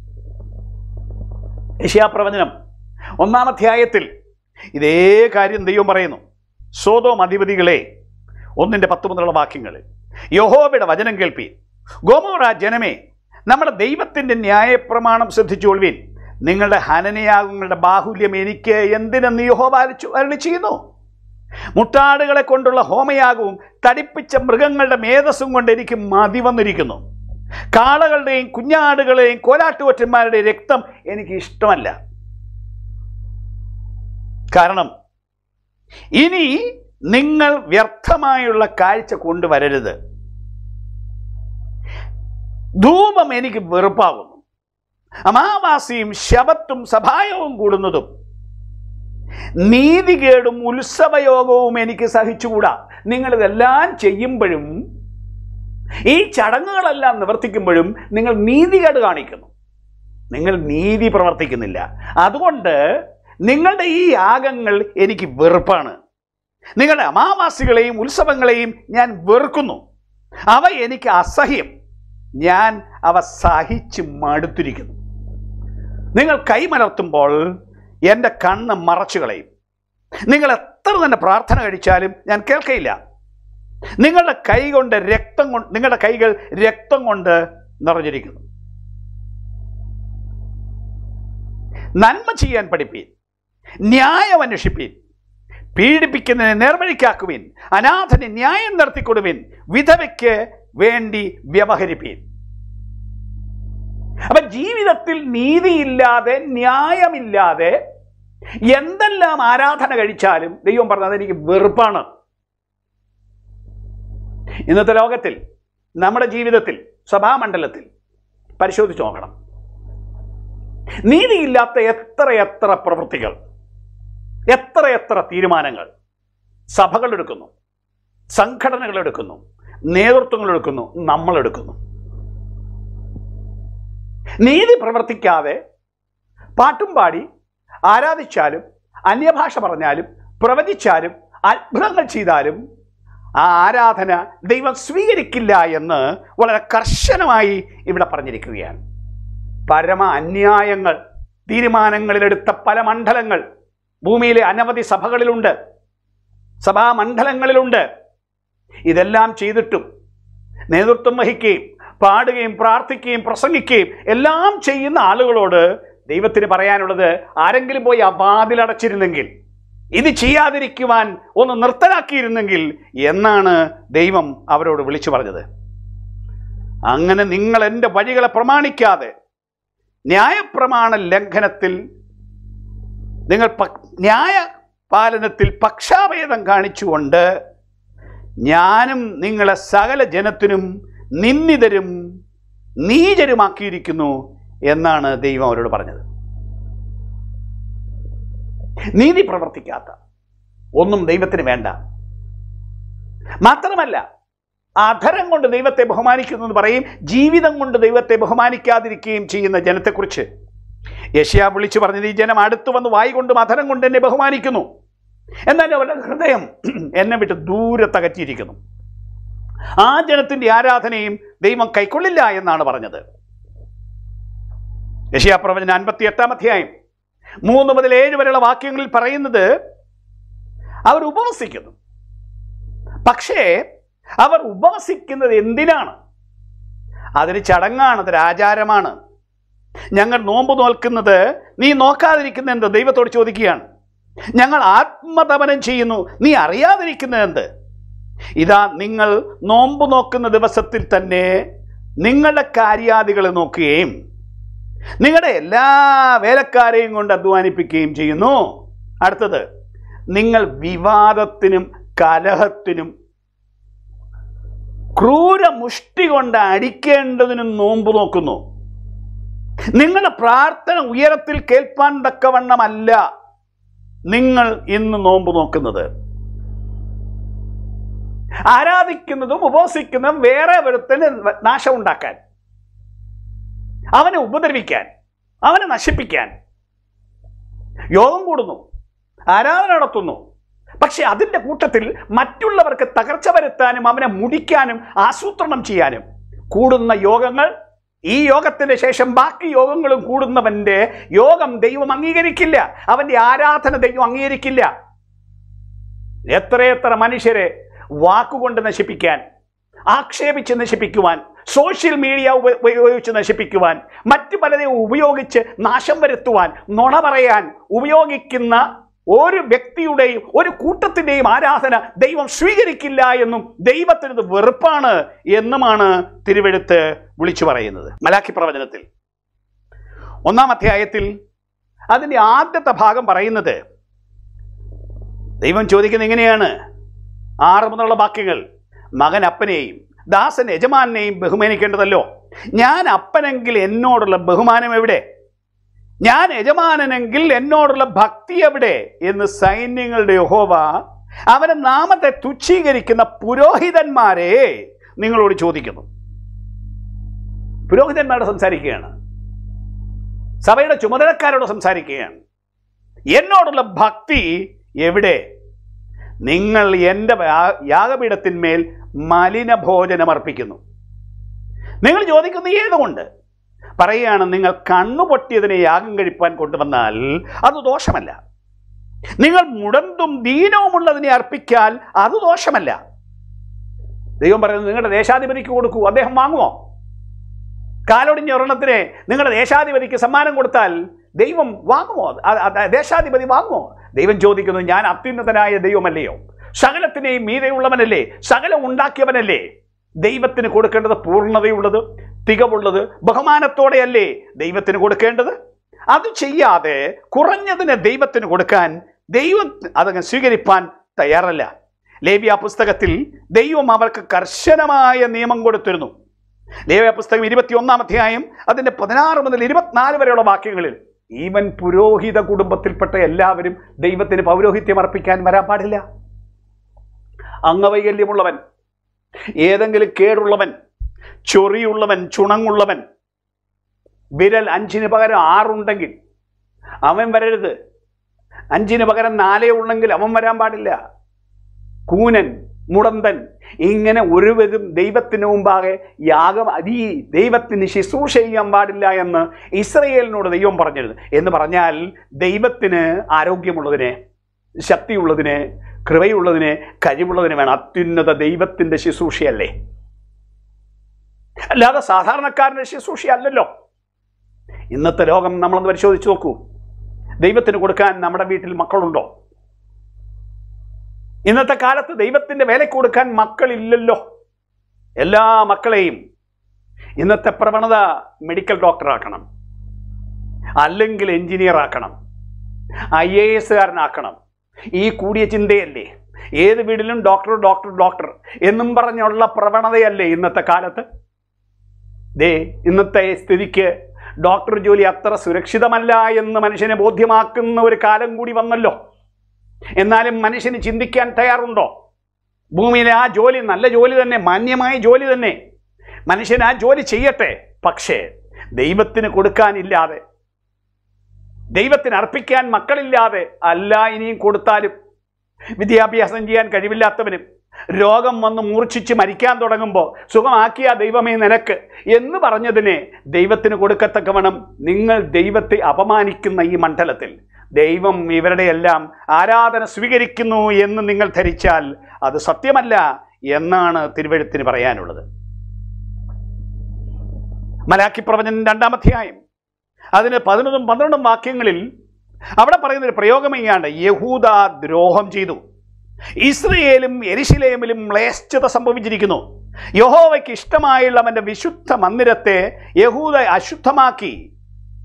യശയാപ്രവചനം ഒന്നാം അധ്യായത്തിൽ ഇതേ കാര്യം ദൈവം പറയുന്നു സോതോം അധിപതികളെ ഒന്നിൻ്റെ പത്ത് മുതലുള്ള വാക്യങ്ങൾ യഹോവയുടെ വചനം കേൾപ്പീൻ ഗോമോറ ജനമേ നമ്മുടെ ദൈവത്തിൻ്റെ ന്യായപ്രമാണം ശ്രദ്ധിച്ചുകൊള്ളുവീൻ നിങ്ങളുടെ ഹനനയാഗങ്ങളുടെ ബാഹുല്യം എനിക്ക് എന്തിനെന്ന് യഹോവ അരച്ചു- അരുളി ചെയ്യുന്നു മുട്ടാടുകളെ കൊണ്ടുള്ള ഹോമയാഗവും തടിപ്പിച്ച മൃഗങ്ങളുടെ മേധസ്സും കൊണ്ട് എനിക്ക് മതി വന്നിരിക്കുന്നു കാളകളുടെയും കുഞ്ഞാടുകളെയും കോലാട്ടുകൊറ്റന്മാരുടെയും രക്തം എനിക്ക് ഇഷ്ടമല്ല കാരണം ഇനി നിങ്ങൾ വ്യർത്ഥമായുള്ള കാഴ്ച കൊണ്ടുവരരുത് ധൂപം എനിക്ക് വെറുപ്പാകുന്നു അമാവാസിയും ശബത്തും സഭായവും കൂടുന്നതും നീതികേടും ഉത്സവയോഗവും എനിക്ക് സഹിച്ചുകൂടാ നിങ്ങളിതെല്ലാം ചെയ്യുമ്പോഴും ഈ ചടങ്ങുകളെല്ലാം നിവർത്തിക്കുമ്പോഴും നിങ്ങൾ നീതികേട് കാണിക്കുന്നു നിങ്ങൾ നീതി പ്രവർത്തിക്കുന്നില്ല അതുകൊണ്ട് നിങ്ങളുടെ ഈ യാഗങ്ങൾ എനിക്ക് വെറുപ്പാണ് നിങ്ങളുടെ അമാവാസികളെയും ഉത്സവങ്ങളെയും ഞാൻ വെറുക്കുന്നു അവ എനിക്ക് അസഹ്യം ഞാൻ അവ സഹിച്ച് മടുത്തിരിക്കുന്നു നിങ്ങൾ കൈമലർത്തുമ്പോൾ എൻ്റെ കണ്ണ് മറച്ചു കളയും നിങ്ങൾ എത്ര തന്നെ പ്രാർത്ഥന കഴിച്ചാലും ഞാൻ കേൾക്കയില്ല നിങ്ങളുടെ കൈ കൊണ്ട് രക്തം കൊണ്ട് നിങ്ങളുടെ കൈകൾ രക്തം കൊണ്ട് നിറഞ്ഞിരിക്കുന്നു നന്മ ചെയ്യാൻ പഠിപ്പീൻ ന്യായം അന്വേഷിപ്പീൻ പീഡിപ്പിക്കുന്നതിനെ നേർവഴിക്കാക്കുവിൻ അനാഥന് ന്യായം നടത്തിക്കൊടുവിൻ വിധവയ്ക്ക് വേണ്ടി വ്യവഹരിപ്പീൻ അപ്പൊ ജീവിതത്തിൽ നീതിയില്ലാതെ ന്യായമില്ലാതെ എന്തെല്ലാം ആരാധന കഴിച്ചാലും ദൈവം പറഞ്ഞത് എനിക്ക് വെറുപ്പാണ് ഇന്നത്തെ ലോകത്തിൽ നമ്മുടെ ജീവിതത്തിൽ സഭാമണ്ഡലത്തിൽ പരിശോധിച്ച് നോക്കണം നീതിയില്ലാത്ത എത്ര എത്ര പ്രവൃത്തികൾ എത്ര എത്ര തീരുമാനങ്ങൾ സഭകൾ എടുക്കുന്നു സംഘടനകൾ എടുക്കുന്നു നേതൃത്വങ്ങൾ എടുക്കുന്നു നമ്മൾ എടുക്കുന്നു നീതി പ്രവർത്തിക്കാതെ പാട്ടും പാടി ആരാധിച്ചാലും അന്യഭാഷ പറഞ്ഞാലും പ്രവചിച്ചാലും അത്ഭുതങ്ങൾ ചെയ്താലും ആ ആരാധന ദൈവം സ്വീകരിക്കില്ല എന്ന് വളരെ കർശനമായി ഇവിടെ പറഞ്ഞിരിക്കുകയാണ് പരമ അന്യായങ്ങൾ തീരുമാനങ്ങളിലെടുത്ത പല മണ്ഡലങ്ങൾ ഭൂമിയിലെ അനവധി സഭകളിലുണ്ട് സഭാമണ്ഡലങ്ങളിലുണ്ട് ഇതെല്ലാം ചെയ്തിട്ടും നേതൃത്വം വഹിക്കുകയും പാടുകയും പ്രാർത്ഥിക്കുകയും പ്രസംഗിക്കുകയും എല്ലാം ചെയ്യുന്ന ആളുകളോട് ദൈവത്തിന് പറയാനുള്ളത് ആരെങ്കിലും പോയി ആ വാതിലടച്ചിരുന്നെങ്കിൽ ഇത് ചെയ്യാതിരിക്കുവാൻ ഒന്ന് നിർത്തലാക്കിയിരുന്നെങ്കിൽ എന്നാണ് ദൈവം അവരോട് വിളിച്ചു പറഞ്ഞത് അങ്ങനെ നിങ്ങൾ എൻ്റെ വഴികളെ പ്രമാണിക്കാതെ ന്യായപ്രമാണ ലംഘനത്തിൽ നിങ്ങൾ പ- ന്യായ പാലനത്തിൽ പക്ഷാഭേദം കാണിച്ചുകൊണ്ട് ഞാനും നിങ്ങളെ സകല ജനത്തിനും നിന്ദിതരും നീചരുമാക്കിയിരിക്കുന്നു എന്നാണ് ദൈവം അവരോട് പറഞ്ഞത് നീതി പ്രവർത്തിക്കാത്ത ഒന്നും ദൈവത്തിന് വേണ്ട മാത്രമല്ല അധരം കൊണ്ട് ദൈവത്തെ ബഹുമാനിക്കുന്നു എന്ന് പറയും ജീവിതം കൊണ്ട് ദൈവത്തെ ബഹുമാനിക്കാതിരിക്കുകയും ചെയ്യുന്ന ജനത്തെക്കുറിച്ച് യഷ്യാ വിളിച്ചു പറഞ്ഞത് ഈ ജനം അടുത്തു വന്ന് വായി കൊണ്ടും അധരം കൊണ്ട് എന്നെ ബഹുമാനിക്കുന്നു എന്നാൽ അവരുടെ ഹൃദയം എന്നെ വിട്ട് ദൂരെ തകറ്റിയിരിക്കുന്നു ആ ജനത്തിന്റെ ആരാധനയും ദൈവം കൈക്കൊള്ളില്ല എന്നാണ് പറഞ്ഞത് യശയാപ്രവചന അൻപത്തി എട്ടാം അധ്യായം മൂന്ന് മുതൽ ഏഴ് വരെയുള്ള വാക്യങ്ങളിൽ പറയുന്നത് അവർ ഉപവസിക്കുന്നു പക്ഷേ അവർ ഉപവസിക്കുന്നത് എന്തിനാണ് അതൊരു ചടങ്ങാണ് അതൊരു ആചാരമാണ് ഞങ്ങൾ നോമ്പ് നോൽക്കുന്നത് നീ നോക്കാതിരിക്കുന്ന എന്ത് ദൈവത്തോട് ചോദിക്കുകയാണ് ഞങ്ങൾ ആത്മതപനം ചെയ്യുന്നു നീ അറിയാതിരിക്കുന്നത് എന്ത് ഇതാ നിങ്ങൾ നോമ്പ് നോക്കുന്ന ദിവസത്തിൽ തന്നെ നിങ്ങളുടെ കാര്യാദികളെ നോക്കുകയും നിങ്ങളുടെ എല്ലാ വേലക്കാരെയും കൊണ്ട് അധ്വാനിപ്പിക്കുകയും ചെയ്യുന്നു അടുത്തത് നിങ്ങൾ വിവാദത്തിനും കലഹത്തിനും ക്രൂര മുഷ്ടി കൊണ്ട് അടിക്കേണ്ടതിനും നോമ്പ് നോക്കുന്നു നിങ്ങളുടെ പ്രാർത്ഥന ഉയരത്തിൽ കേൾപ്പാൻ തക്കവണ്ണമല്ല നിങ്ങൾ ഇന്ന് നോമ്പ് നോക്കുന്നത് ആരാധിക്കുന്നതും ഉപവസിക്കുന്നതും വേറെ ഒരുത്തിന് നാശം ഉണ്ടാക്കാൻ അവനെ ഉപദ്രവിക്കാൻ അവനെ നശിപ്പിക്കാൻ യോഗം കൂടുന്നു ആരാധന നടത്തുന്നു പക്ഷെ അതിൻ്റെ കൂട്ടത്തിൽ മറ്റുള്ളവർക്ക് തകർച്ച വരുത്താനും അവനെ മുടിക്കാനും ആസൂത്രണം ചെയ്യാനും കൂടുന്ന യോഗങ്ങൾ ഈ യോഗത്തിന് ശേഷം ബാക്കി യോഗങ്ങളും കൂടുന്നവന്റെ യോഗം ദൈവം അംഗീകരിക്കില്ല അവന്റെ ആരാധന ദൈവം അംഗീകരിക്കില്ല എത്രയെത്ര മനുഷ്യരെ വാക്കുകൊണ്ട് നശിപ്പിക്കാൻ ആക്ഷേപിച്ച് നശിപ്പിക്കുവാൻ സോഷ്യൽ മീഡിയ ഉപ- ഉപയോഗിച്ച് നശിപ്പിക്കുവാൻ മറ്റു പലരെയും ഉപയോഗിച്ച് നാശം വരുത്തുവാൻ നുണ പറയാൻ ഉപയോഗിക്കുന്ന ഒരു വ്യക്തിയുടെയും ഒരു കൂട്ടത്തിൻ്റെയും ആരാധന ദൈവം സ്വീകരിക്കില്ല എന്നും ദൈവത്തിന് ഇത് വെറുപ്പാണ് എന്നുമാണ് തിരുവെടുത്ത് വിളിച്ചു പറയുന്നത് മലാഖി പ്രവചനത്തിൽ ഒന്നാം അധ്യായത്തിൽ അതിൻ്റെ ആദ്യത്തെ ഭാഗം പറയുന്നത് ദൈവം ചോദിക്കുന്നത് എങ്ങനെയാണ് ആറ് മുതലുള്ള വാക്യങ്ങൾ മകൻ അപ്പനെയും ദാസൻ യജമാനെയും ബഹുമാനിക്കേണ്ടതല്ലോ ഞാൻ അപ്പനെങ്കിൽ എന്നോടുള്ള ബഹുമാനം എവിടെ ഞാൻ യജമാനനെങ്കിൽ എന്നോടുള്ള ഭക്തി എവിടെ എന്ന് സൈന്യങ്ങളുടെ യഹോവ അവന്റെ നാമത്തെ തുച്ഛീകരിക്കുന്ന പുരോഹിതന്മാരെ നിങ്ങളോട് ചോദിക്കുന്നു പുരോഹിതന്മാരോട് സംസാരിക്കുകയാണ് സഭയുടെ ചുമതലക്കാരോട് സംസാരിക്കുകയാണ് എന്നോടുള്ള ഭക്തി എവിടെ നിങ്ങൾ എൻ്റെ യാ- യാഗപീഠത്തിന്മേൽ മലിനഭോജനം അർപ്പിക്കുന്നു നിങ്ങൾ ചോദിക്കുന്ന ഏതുകൊണ്ട് പറയുകയാണ് നിങ്ങൾ കണ്ണുപൊട്ടിയതിനെ യാഗം കഴിപ്പാൻ കൊണ്ടുവന്നാൽ അത് ദോഷമല്ല നിങ്ങൾ മുടന്തും ദീനവുമുള്ളതിനെ അർപ്പിച്ചാൽ അത് ദോഷമല്ല ദൈവം പറയുന്നത് നിങ്ങളുടെ ദേശാധിപതിക്ക് കൊടുക്കൂ അദ്ദേഹം വാങ്ങുമോ കാലൊടിഞ്ഞ ഒരെണ്ണത്തിന് നിങ്ങളുടെ ദേശാധിപതിക്ക് സമ്മാനം കൊടുത്താൽ ദൈവം വാങ്ങുമോ അ- അ- ദേശാധിപതി വാങ്ങുമോ ദൈവം ചോദിക്കുന്നു ഞാൻ അത്യുന്നതനായ ദൈവമല്ലയോ സകലത്തിനെയും മീതെയുള്ളവനല്ലേ സകലം ഉണ്ടാക്കിയവനല്ലേ ദൈവത്തിന് കൊടുക്കേണ്ടത് പൂർണ്ണതയുള്ളത് തികവുള്ളത് ബഹുമാനത്തോടെയല്ലേ ദൈവത്തിന് കൊടുക്കേണ്ടത് അത് ചെയ്യാതെ കുറഞ്ഞതിന് ദൈവത്തിന് കൊടുക്കാൻ ദൈവം അതങ്ങ് സ്വീകരിപ്പാൻ തയ്യാറല്ല ലേബിയ പുസ്തകത്തിൽ ദൈവം അവർക്ക് കർശനമായ നിയമം കൊടുത്തിരുന്നു ലേവ്യ പുസ്തകം ഇരുപത്തിയൊന്നാം അധ്യായം അതിന്റെ പതിനാറ് മുതൽ ഇരുപത്തിനാല് വരെയുള്ള വാക്യങ്ങളിൽ ഈവൻ പുരോഹിത കുടുംബത്തിൽപ്പെട്ട എല്ലാവരും ദൈവത്തിന് പൗരോഹിത്യം അർപ്പിക്കാൻ വരാൻ പാടില്ല അംഗവൈകല്യമുള്ളവൻ ഏതെങ്കിലും കേടുള്ളവൻ ചൊറിയുള്ളവൻ ചുണങ്ങുള്ളവൻ വിരൽ അഞ്ചിന് പകരം ആറുണ്ടെങ്കിൽ അവൻ വരരുത് അഞ്ചിന് പകരം നാലേ ഉണ്ടെങ്കിൽ അവൻ വരാൻ പാടില്ല കൂനൻ മുടന്തൻ ഇങ്ങനെ ഒരുവരും ദൈവത്തിന് മുമ്പാകെ യാഗം ഈ ദൈവത്തിന് ശുശ്രൂഷ ചെയ്യാൻ പാടില്ല എന്ന് ഇസ്രയേലിനോട് ദൈവം പറഞ്ഞിരുന്നു എന്ന് പറഞ്ഞാൽ ദൈവത്തിന് ആരോഗ്യമുള്ളതിനെ ശക്തിയുള്ളതിനെ കൃപയുള്ളതിനെ കഴിവുള്ളതിനെ വേണം അത്യുന്നത ദൈവത്തിന്റെ ശുശ്രൂഷയല്ലേ അല്ലാതെ സാധാരണക്കാരന്റെ ശുശ്രൂഷയല്ലല്ലോ ഇന്നത്തെ ലോകം നമ്മളൊന്ന് പരിശോധിച്ച് നോക്കൂ ദൈവത്തിന് കൊടുക്കാൻ നമ്മുടെ വീട്ടിൽ മക്കളുണ്ടോ ഇന്നത്തെ കാലത്ത് ദൈവത്തിന്റെ വേലയ്ക്ക് കൊടുക്കാൻ മക്കളില്ലല്ലോ എല്ലാ മക്കളെയും ഇന്നത്തെ പ്രവണത മെഡിക്കൽ ഡോക്ടറാക്കണം അല്ലെങ്കിൽ എഞ്ചിനീയർ ആക്കണം ഐ എ എസുകാരനാക്കണം ഈ കൂടിയ ചിന്തയല്ലേ ഏത് വീട്ടിലും ഡോക്ടർ ഡോക്ടർ ഡോക്ടർ എന്നും പറഞ്ഞുള്ള പ്രവണതയല്ലേ ഇന്നത്തെ കാലത്ത് ദേ ഇന്നത്തെ സ്ഥിതിക്ക് ഡോക്ടർ ജോലി അത്ര സുരക്ഷിതമല്ല എന്ന് മനുഷ്യനെ ബോധ്യമാക്കുന്ന ഒരു കാലം കൂടി വന്നല്ലോ എന്നാലും മനുഷ്യന് ചിന്തിക്കാൻ തയ്യാറുണ്ടോ ഭൂമിയിലെ ആ ജോലി നല്ല ജോലി തന്നെ മാന്യമായ ജോലി തന്നെ മനുഷ്യൻ ആ ജോലി ചെയ്യട്ടെ പക്ഷേ ദൈവത്തിന് കൊടുക്കാനില്ലാതെ ദൈവത്തിന് അർപ്പിക്കാൻ മക്കളില്ലാതെ അല്ല ഇനിയും കൊടുത്താലും വിദ്യാഭ്യാസം ചെയ്യാൻ കഴിവില്ലാത്തവനും രോഗം വന്ന് മൂർച്ഛിച്ച് മരിക്കാൻ തുടങ്ങുമ്പോൾ സുഖമാക്കിയ ദൈവമേ നിനക്ക് എന്ന് പറഞ്ഞതിനെ ദൈവത്തിന് കൊടുക്കത്തക്കവണ്ണം നിങ്ങൾ ദൈവത്തെ അപമാനിക്കുന്ന ഈ മണ്ഡലത്തിൽ ദൈവം ഇവരുടെ എല്ലാം ആരാധന സ്വീകരിക്കുന്നു എന്ന് നിങ്ങൾ ധരിച്ചാൽ അത് സത്യമല്ല എന്നാണ് തിരുവഴുത്തിന് പറയാനുള്ളത് മലാക്കി പ്രവചനം രണ്ടാം അധ്യായം അതിന് പതിനൊന്നും പന്ത്രണ്ടും വാക്യങ്ങളിൽ അവിടെ പറയുന്ന ഒരു പ്രയോഗം ഇങ്ങാണ്ട് യഹൂദ ദ്രോഹം ചെയ്തു ഇസ്രയേലും എരിശിലേമിലും മ്ലേച്ഛത സംഭവിച്ചിരിക്കുന്നു യഹോവയ്ക്ക് ഇഷ്ടമായുള്ള അവന്റെ വിശുദ്ധ മന്ദിരത്തെ യഹൂദ അശുദ്ധമാക്കി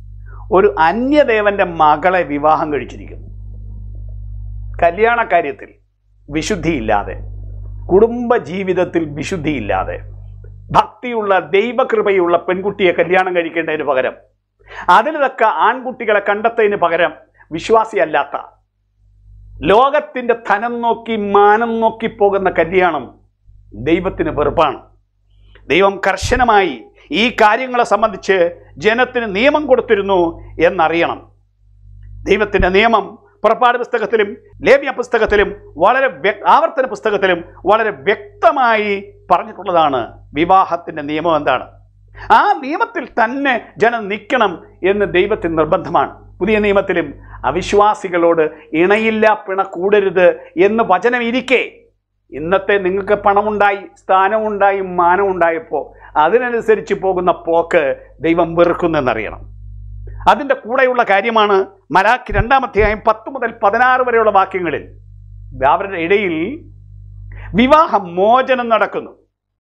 ഒരു അന്യദേവന്റെ മകളെ വിവാഹം കഴിച്ചിരിക്കുന്നു കല്യാണ കാര്യത്തിൽ വിശുദ്ധിയില്ലാതെ കുടുംബ ജീവിതത്തിൽ വിശുദ്ധിയില്ലാതെ ഭക്തിയുള്ള ദൈവകൃപയുള്ള പെൺകുട്ടിയെ കല്യാണം കഴിക്കേണ്ടതിന് പകരം അതിന് തക്ക ആൺകുട്ടികളെ കണ്ടെത്തതിന് പകരം വിശ്വാസിയല്ലാത്ത ലോകത്തിന്റെ ധനം നോക്കി മാനം നോക്കി പോകുന്ന കല്യാണം ദൈവത്തിന് വെറുപ്പാണ് ദൈവം കർശനമായി ഈ കാര്യങ്ങളെ സംബന്ധിച്ച് ജനത്തിന് നിയമം കൊടുത്തിരുന്നു എന്നറിയണം ദൈവത്തിന്റെ നിയമം പുറപ്പാട് പുസ്തകത്തിലും ലേവ്യ പുസ്തകത്തിലും വളരെ വ്യ- ആവർത്തന പുസ്തകത്തിലും വളരെ വ്യക്തമായി പറഞ്ഞിട്ടുള്ളതാണ് വിവാഹത്തിന്റെ നിയമം എന്താണ് ആ നിയമത്തിൽ തന്നെ ജനം നിൽക്കണം എന്ന് ദൈവത്തിന് നിർബന്ധമാണ് പുതിയ നിയമത്തിലും അവിശ്വാസികളോട് ഇണയില്ല പിണ കൂടരുത് എന്ന് വചനം ഇരിക്കെ ഇന്നത്തെ നിങ്ങൾക്ക് പണമുണ്ടായി സ്ഥാനമുണ്ടായി മാനമുണ്ടായപ്പോൾ അതിനനുസരിച്ച് പോകുന്ന പോക്ക് ദൈവം വെറുക്കുന്നെന്നറിയണം അതിൻ്റെ കൂടെയുള്ള കാര്യമാണ് മലാഖ് രണ്ടാമധ്യായം പത്ത് മുതൽ പതിനാറ് വരെയുള്ള വാക്യങ്ങളിൽ അവരുടെ ഇടയിൽ വിവാഹ മോചനം നടക്കുന്നു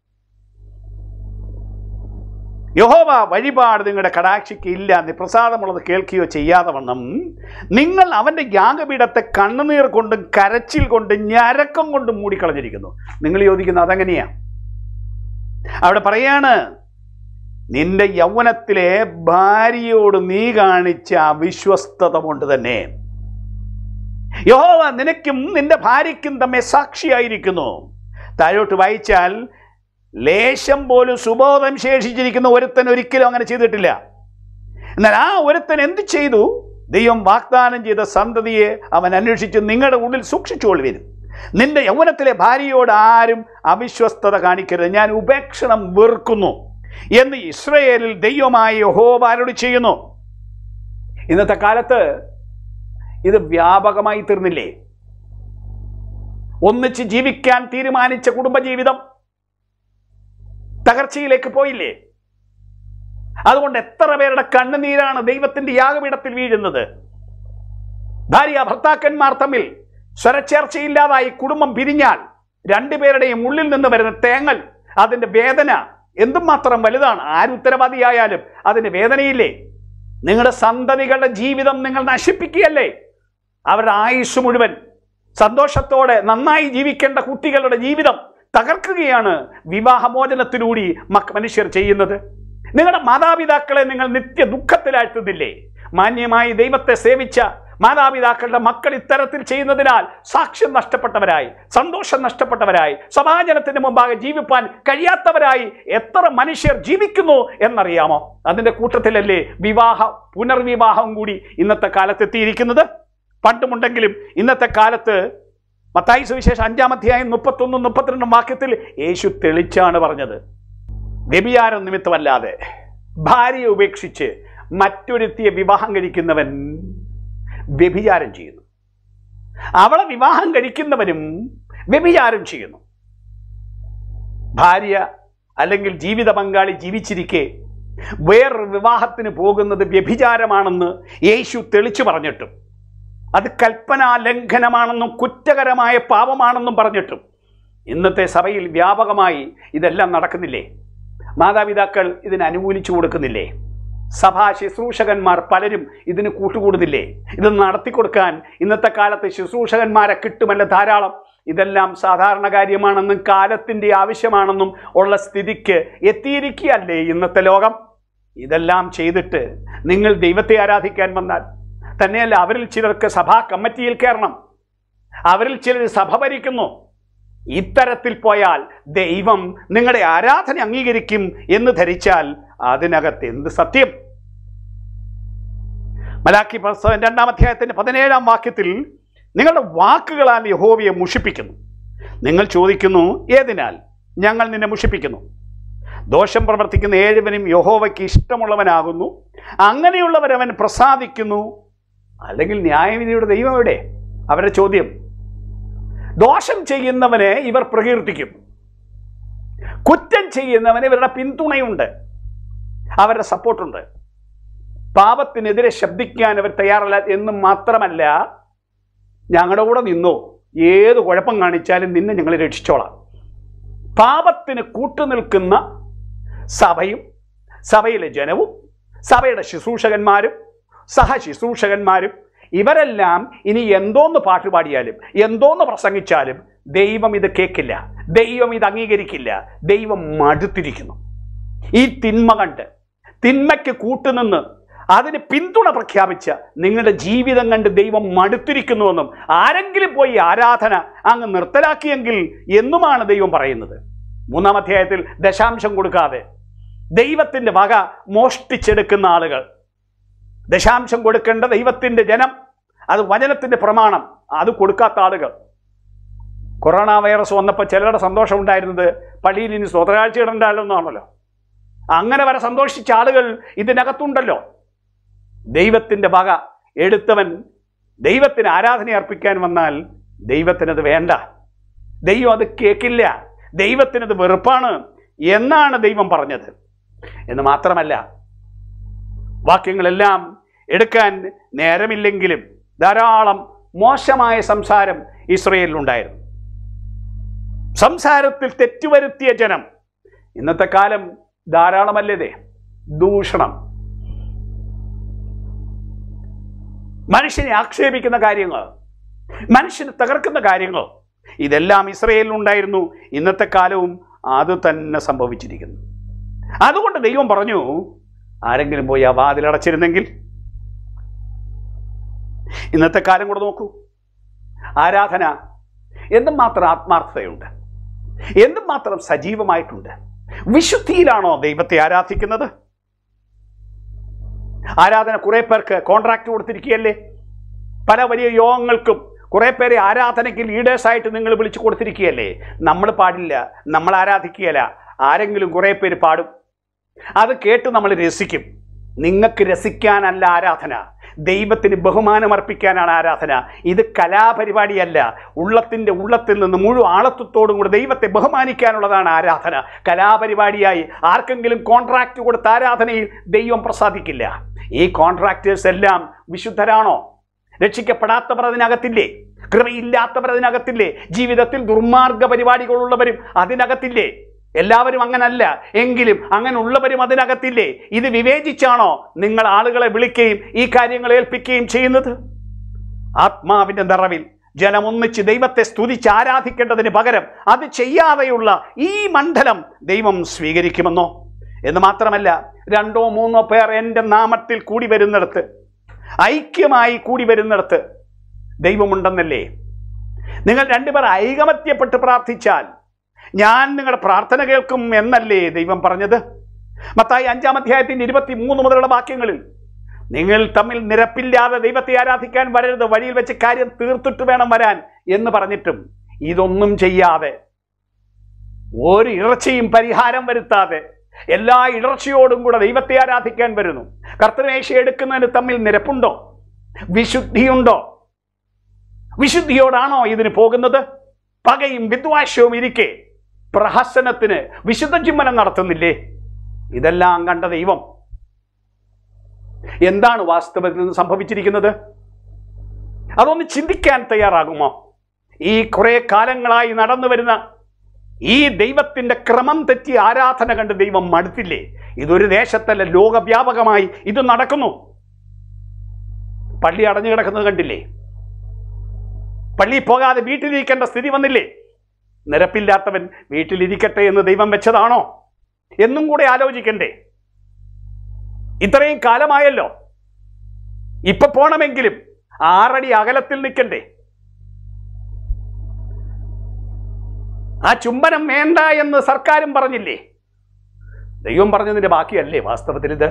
യഹോവ വഴിപാട് നിങ്ങളുടെ കടാക്ഷിക്ക് ഇല്ല നിപ്രസാദമുള്ളത് കേൾക്കുകയോ ചെയ്യാതെ വണ്ണം നിങ്ങൾ അവൻ്റെ യാഗപീഠത്തെ കണ്ണുനീർ കൊണ്ടും കരച്ചിൽ കൊണ്ടും ഞരക്കം കൊണ്ടും മൂടിക്കളഞ്ഞിരിക്കുന്നു നിങ്ങൾ ചോദിക്കുന്നത് അതെങ്ങനെയാ അവിടെ പറയാണ് നിന്റെ യൗവനത്തിലെ ഭാര്യയോട് നീ കാണിച്ച അവിശ്വസ്തത കൊണ്ട് തന്നെ യഹോവ നിനക്കും നിന്റെ ഭാര്യയ്ക്കും തമ്മിൽ സാക്ഷിയായിരിക്കുന്നു താഴോട്ട് വായിച്ചാൽ ലേശം പോലും സുബോധം ശേഷിച്ചിരിക്കുന്ന ഒരുത്തൻ ഒരിക്കലും അങ്ങനെ ചെയ്തിട്ടില്ല എന്നാൽ ആ ഒരുത്തൻ എന്ത് ചെയ്തു ദൈവം വാഗ്ദാനം ചെയ്ത സന്തതിയെ അവൻ അന്വേഷിച്ച് നിങ്ങളുടെ ഉള്ളിൽ സൂക്ഷിച്ചുകൊള്ളുവരും നിന്റെ യൗവനത്തിലെ ഭാര്യയോട് ആരും അവിശ്വസ്തത കാണിക്കരുത് ഞാൻ ഉപേക്ഷണം വെറുക്കുന്നു എന്ന് ഇസ്രയേലിൽ ദൈവമായ യഹോബാരോട് ചെയ്യുന്നു ഇന്നത്തെ കാലത്ത് ഇത് വ്യാപകമായി തീർന്നില്ലേ ഒന്നിച്ച് ജീവിക്കാൻ തീരുമാനിച്ച കുടുംബജീവിതം തകർച്ചയിലേക്ക് പോയില്ലേ അതുകൊണ്ട് എത്ര പേരുടെ കണ്ണുനീരാണ് ദൈവത്തിന്റെ യാഗപീഠത്തിൽ വീഴുന്നത് ഭാര്യ ഭർത്താക്കന്മാർ തമ്മിൽ സ്വരച്ചേർച്ചയില്ലാതായി കുടുംബം പിരിഞ്ഞാൽ രണ്ടുപേരുടെയും ഉള്ളിൽ നിന്ന് വരുന്ന തേങ്ങൽ അതിന്റെ വേദന എന്തുമാത്രം വലുതാണ് ആര് ഉത്തരവാദിയായാലും അതിന് വേദനയില്ലേ നിങ്ങളുടെ സന്തതികളുടെ ജീവിതം നിങ്ങൾ നശിപ്പിക്കുകയല്ലേ അവരുടെ ആയുസ് മുഴുവൻ സന്തോഷത്തോടെ നന്നായി ജീവിക്കേണ്ട കുട്ടികളുടെ ജീവിതം തകർക്കുകയാണ് വിവാഹമോചനത്തിലൂടെ മക്ക മനുഷ്യർ ചെയ്യുന്നത് നിങ്ങളുടെ മാതാപിതാക്കളെ നിങ്ങൾ നിത്യ ദുഃഖത്തിലാഴ്ത്തുന്നില്ലേ മാന്യമായി ദൈവത്തെ സേവിച്ച മാതാപിതാക്കളുടെ മക്കൾ ഇത്തരത്തിൽ ചെയ്യുന്നതിനാൽ സാക്ഷ്യം നഷ്ടപ്പെട്ടവരായി സന്തോഷം നഷ്ടപ്പെട്ടവരായി സമാജനത്തിന് മുമ്പാകെ ജീവിപ്പാൻ കഴിയാത്തവരായി എത്ര മനുഷ്യർ ജീവിക്കുന്നു എന്നറിയാമോ അതിന്റെ കൂട്ടത്തിലല്ലേ വിവാഹ പുനർവിവാഹം കൂടി ഇന്നത്തെ കാലത്തെത്തിയിരിക്കുന്നത് പണ്ടുമുണ്ടെങ്കിലും ഇന്നത്തെ കാലത്ത് മത്തായി സുവിശേഷം അഞ്ചാം അധ്യായം മുപ്പത്തൊന്നും മുപ്പത്തിരണ്ടും വാക്യത്തിൽ യേശു തെളിച്ചാണ് പറഞ്ഞത് വ്യഭിചാരം നിമിത്തമല്ലാതെ ഭാര്യയെ ഉപേക്ഷിച്ച് മറ്റൊരുത്തിയെ വിവാഹം കഴിക്കുന്നവൻ വ്യഭിചാരം ചെയ്യുന്നു അവളെ വിവാഹം കഴിക്കുന്നവനും വ്യഭിചാരം ചെയ്യുന്നു ഭാര്യ അല്ലെങ്കിൽ ജീവിത പങ്കാളി ജീവിച്ചിരിക്കെ വേറൊരു വിവാഹത്തിന് പോകുന്നത് വ്യഭിചാരമാണെന്ന് യേശു തെളിച്ചു പറഞ്ഞിട്ടും അത് കൽപ്പനാ ലംഘനമാണെന്നും കുറ്റകരമായ പാപമാണെന്നും പറഞ്ഞിട്ടും ഇന്നത്തെ സഭയിൽ വ്യാപകമായി ഇതെല്ലാം നടക്കുന്നില്ലേ മാതാപിതാക്കൾ ഇതിന് അനുകൂലിച്ചു കൊടുക്കുന്നില്ലേ സഭാ ശുശ്രൂഷകന്മാർ പലരും ഇതിന് കൂട്ടുകൂടുന്നില്ലേ ഇത് നടത്തിക്കൊടുക്കാൻ ഇന്നത്തെ കാലത്ത് ശുശ്രൂഷകന്മാരെ കിട്ടുമല്ല ധാരാളം ഇതെല്ലാം സാധാരണ കാര്യമാണെന്നും കാലത്തിൻ്റെ ആവശ്യമാണെന്നും ഉള്ള സ്ഥിതിക്ക് എത്തിയിരിക്കുകയല്ലേ ഇന്നത്തെ ലോകം ഇതെല്ലാം ചെയ്തിട്ട് നിങ്ങൾ ദൈവത്തെ ആരാധിക്കാൻ വന്നാൽ തന്നെയല്ല അവരിൽ ചിലർക്ക് സഭാ കമ്മിറ്റിയിൽ കയറണം അവരിൽ ചിലർ സഭ ഭരിക്കുന്നു ഇത്തരത്തിൽ പോയാൽ ദൈവം നിങ്ങളുടെ ആരാധന അംഗീകരിക്കും എന്ന് ധരിച്ചാൽ അതിനകത്ത് എന്ത് സത്യം മലാക്കി പുസ്തകം രണ്ടാം അധ്യായത്തിന്റെ പതിനേഴാം വാക്യത്തിൽ നിങ്ങളുടെ വാക്കുകളാൽ യഹോവയെ മുഷിപ്പിക്കുന്നു നിങ്ങൾ ചോദിക്കുന്നു ഏതിനാൽ ഞങ്ങൾ നിന്നെ മുഷിപ്പിക്കുന്നു ദോഷം പ്രവർത്തിക്കുന്ന ഏഴുവനും യഹോവയ്ക്ക് ഇഷ്ടമുള്ളവനാകുന്നു അങ്ങനെയുള്ളവരവൻ പ്രസാദിക്കുന്നു അല്ലെങ്കിൽ ന്യായവിധിയുടെ ദൈവം എവിടെ അവരുടെ ചോദ്യം ദോഷം ചെയ്യുന്നവനെ ഇവർ പ്രകീർത്തിക്കും കുറ്റം ചെയ്യുന്നവന് ഇവരുടെ പിന്തുണയുണ്ട് അവരുടെ സപ്പോർട്ടുണ്ട് പാപത്തിനെതിരെ ശബ്ദിക്കാൻ അവർ തയ്യാറല്ല എന്ന് മാത്രമല്ല ഞങ്ങളുടെ കൂടെ നിന്നോ ഏത് കുഴപ്പം കാണിച്ചാലും നിന്നെ ഞങ്ങൾ രക്ഷിച്ചോളാം പാപത്തിന് കൂട്ടുനിൽക്കുന്ന സഭയും സഭയിലെ ജനവും സഭയുടെ ശുശ്രൂഷകന്മാരും സഹശുശ്രൂഷകന്മാരും ഇവരെല്ലാം ഇനി എന്തോന്ന് പാട്ട് പാടിയാലും എന്തോന്ന് പ്രസംഗിച്ചാലും ദൈവം ഇത് കേൾക്കില്ല ദൈവം ഇത് അംഗീകരിക്കില്ല ദൈവം മടുത്തിരിക്കുന്നു ഈ തിന്മ കണ്ട് തിന്മയ്ക്ക് കൂട്ടുനിന്ന് അതിന് പിന്തുണ പ്രഖ്യാപിച്ച നിങ്ങളുടെ ജീവിതം കണ്ട് ദൈവം മടുത്തിരിക്കുന്നുവെന്നും ആരെങ്കിലും പോയി ആരാധന അങ്ങ് നിർത്തലാക്കിയെങ്കിൽ എന്നുമാണ് ദൈവം പറയുന്നത് മൂന്നാം അധ്യായത്തിൽ ദശാംശം കൊടുക്കാതെ ദൈവത്തിൻ്റെ വക മോഷ്ടിച്ചെടുക്കുന്ന ആളുകൾ ദശാംശം കൊടുക്കേണ്ട ദൈവത്തിൻ്റെ ജനം അത് വചനത്തിൻ്റെ പ്രമാണം അത് കൊടുക്കാത്ത ആളുകൾ കൊറോണ വൈറസ് വന്നപ്പോൾ ചിലരുടെ സന്തോഷം ഉണ്ടായിരുന്നത് പള്ളിയിൽ ഇനി സ്വതരാഴ്ച ഇടണ്ടല്ലോ എന്നാണല്ലോ അങ്ങനെ വരെ സന്തോഷിച്ച ആളുകൾ ഇതിനകത്തുണ്ടല്ലോ ദൈവത്തിൻ്റെ വക എടുത്തവൻ ദൈവത്തിന് ആരാധന അർപ്പിക്കാൻ വന്നാൽ ദൈവത്തിനത് വേണ്ട ദൈവം അത് കേൾക്കില്ല ദൈവത്തിനത് വെറുപ്പാണ് എന്നാണ് ദൈവം പറഞ്ഞത് എന്ന് മാത്രമല്ല വാക്യങ്ങളെല്ലാം എടുക്കാൻ നേരമില്ലെങ്കിലും ധാരാളം മോശമായ സംസാരം ഇസ്രയേലിലുണ്ടായിരുന്നു സംസാരത്തിൽ തെറ്റുവരുത്തിയ ജനം ഇന്നത്തെ കാലം ധാരാളമല്ലേ ദൂഷണം മനുഷ്യനെ ആക്ഷേപിക്കുന്ന കാര്യങ്ങൾ മനുഷ്യനെ തകർക്കുന്ന കാര്യങ്ങൾ ഇതെല്ലാം ഇസ്രയേലിലുണ്ടായിരുന്നു ഇന്നത്തെ കാലവും അത് തന്നെ സംഭവിച്ചിരിക്കുന്നു അതുകൊണ്ട് ദൈവം പറഞ്ഞു ആരെങ്കിലും പോയി ആ വാതിലടച്ചിരുന്നെങ്കിൽ ഇന്നത്തെ കാലം കൂടെ നോക്കൂ ആരാധന എന്തുമാത്രം ആത്മാർത്ഥതയുണ്ട് എന്തുമാത്രം സജീവമായിട്ടുണ്ട് വിശുദ്ധിയിലാണോ ദൈവത്തെ ആരാധിക്കുന്നത് ആരാധന കുറെ പേർക്ക് കോൺട്രാക്ട് കൊടുത്തിരിക്കുകയല്ലേ പല വലിയ യോഗങ്ങൾക്കും കുറെ പേരെ ആരാധനയ്ക്ക് ലീഡേഴ്സായിട്ട് നിങ്ങൾ വിളിച്ചു കൊടുത്തിരിക്കുകയല്ലേ നമ്മൾ പാടില്ല നമ്മൾ ആരാധിക്കുകയല്ല ആരെങ്കിലും കുറെ പേര് പാടും അത് കേട്ട് നമ്മൾ രസിക്കും നിങ്ങൾക്ക് രസിക്കാനല്ല ആരാധന ദൈവത്തിന് ബഹുമാനം അർപ്പിക്കാനാണ് ആരാധന ഇത് കലാപരിപാടിയല്ല ഉള്ളത്തിൻ്റെ ഉള്ളത്തിൽ നിന്ന് മുഴുവൻ ആളത്വത്തോടും കൂടി ദൈവത്തെ ബഹുമാനിക്കാനുള്ളതാണ് ആരാധന കലാപരിപാടിയായി ആർക്കെങ്കിലും കോൺട്രാക്റ്റ് കൊടുത്ത ആരാധനയിൽ ദൈവം പ്രസാദിക്കില്ല ഈ കോൺട്രാക്ടേഴ്സ് എല്ലാം വിശുദ്ധരാണോ രക്ഷിക്കപ്പെടാത്തവർ അതിനകത്തില്ലേ കൃപയില്ലാത്തവർ അതിനകത്തില്ലേ ജീവിതത്തിൽ ദുർമാർഗ പരിപാടികളുള്ളവരും അതിനകത്തില്ലേ എല്ലാവരും അങ്ങനല്ല എങ്കിലും അങ്ങനെ ഉള്ളവരും അതിനകത്തില്ലേ ഇത് വിവേചിച്ചാണോ നിങ്ങൾ ആളുകളെ വിളിക്കുകയും ഈ കാര്യങ്ങൾ ഏൽപ്പിക്കുകയും ചെയ്യുന്നത് ആത്മാവിന്റെ നിറവിൽ ജനം ഒന്നിച്ച് ദൈവത്തെ സ്തുതിച്ച് ആരാധിക്കേണ്ടതിന് പകരം അത് ചെയ്യാതെയുള്ള ഈ മണ്ഡലം ദൈവം സ്വീകരിക്കുമെന്നോ എന്ന് മാത്രമല്ല രണ്ടോ മൂന്നോ പേർ എൻ്റെ നാമത്തിൽ കൂടി വരുന്നിടത്ത് ഐക്യമായി കൂടി വരുന്നിടത്ത് ദൈവമുണ്ടെന്നല്ലേ നിങ്ങൾ രണ്ടുപേർ ഐകമത്യപ്പെട്ട് പ്രാർത്ഥിച്ചാൽ ഞാൻ നിങ്ങളുടെ പ്രാർത്ഥന കേൾക്കും എന്നല്ലേ ദൈവം പറഞ്ഞത് മത്തായി അഞ്ചാം അധ്യായത്തിന്റെ ഇരുപത്തി മൂന്ന് മുതലുള്ള വാക്യങ്ങളിൽ നിങ്ങൾ തമ്മിൽ നിരപ്പില്ലാതെ ദൈവത്തെ ആരാധിക്കാൻ വരരുത് വഴിയിൽ വെച്ച് കാര്യം തീർത്തിട്ട് വേണം വരാൻ എന്ന് പറഞ്ഞിട്ടും ഇതൊന്നും ചെയ്യാതെ ഒരു ഇറച്ചിയും പരിഹാരം വരുത്താതെ എല്ലാ ഇടർച്ചയോടും കൂടെ ദൈവത്തെ ആരാധിക്കാൻ വരുന്നു കർത്തനേശ എടുക്കുന്നതിന് തമ്മിൽ നിരപ്പുണ്ടോ വിശുദ്ധിയുണ്ടോ വിശുദ്ധിയോടാണോ ഇതിന് പോകുന്നത് പകയും വിദ്വാശവും ഇരിക്കെ പ്രഹസനത്തിന് വിശുദ്ധ ചുമ്മനം നടത്തുന്നില്ലേ ഇതെല്ലാം കണ്ട ദൈവം എന്താണ് വാസ്തവത്തിൽ നിന്ന് സംഭവിച്ചിരിക്കുന്നത് അതൊന്ന് ചിന്തിക്കാൻ തയ്യാറാകുമോ ഈ കുറെ കാലങ്ങളായി നടന്നു വരുന്ന ഈ ദൈവത്തിന്റെ ക്രമം തെറ്റി ആരാധന കണ്ട് ദൈവം മടുത്തില്ലേ ഇതൊരു ദേശത്തല്ല ലോകവ്യാപകമായി ഇത് നടക്കുന്നു പള്ളി അടഞ്ഞു കിടക്കുന്നത് കണ്ടില്ലേ പള്ളി പോകാതെ വീട്ടിലിരിക്കേണ്ട സ്ഥിതി വന്നില്ലേ നിരപ്പില്ലാത്തവൻ വീട്ടിലിരിക്കട്ടെ എന്ന് ദൈവം വെച്ചതാണോ എന്നും കൂടെ ആലോചിക്കണ്ടേ ഇത്രയും കാലമായല്ലോ ഇപ്പൊ പോണമെങ്കിലും ആറടി അകലത്തിൽ നിൽക്കണ്ടേ ആ ചുംബനം വേണ്ട എന്ന് സർക്കാരും പറഞ്ഞില്ലേ ദൈവം പറഞ്ഞതിന്റെ ബാക്കിയല്ലേ വാസ്തവത്തിൽ ഇത്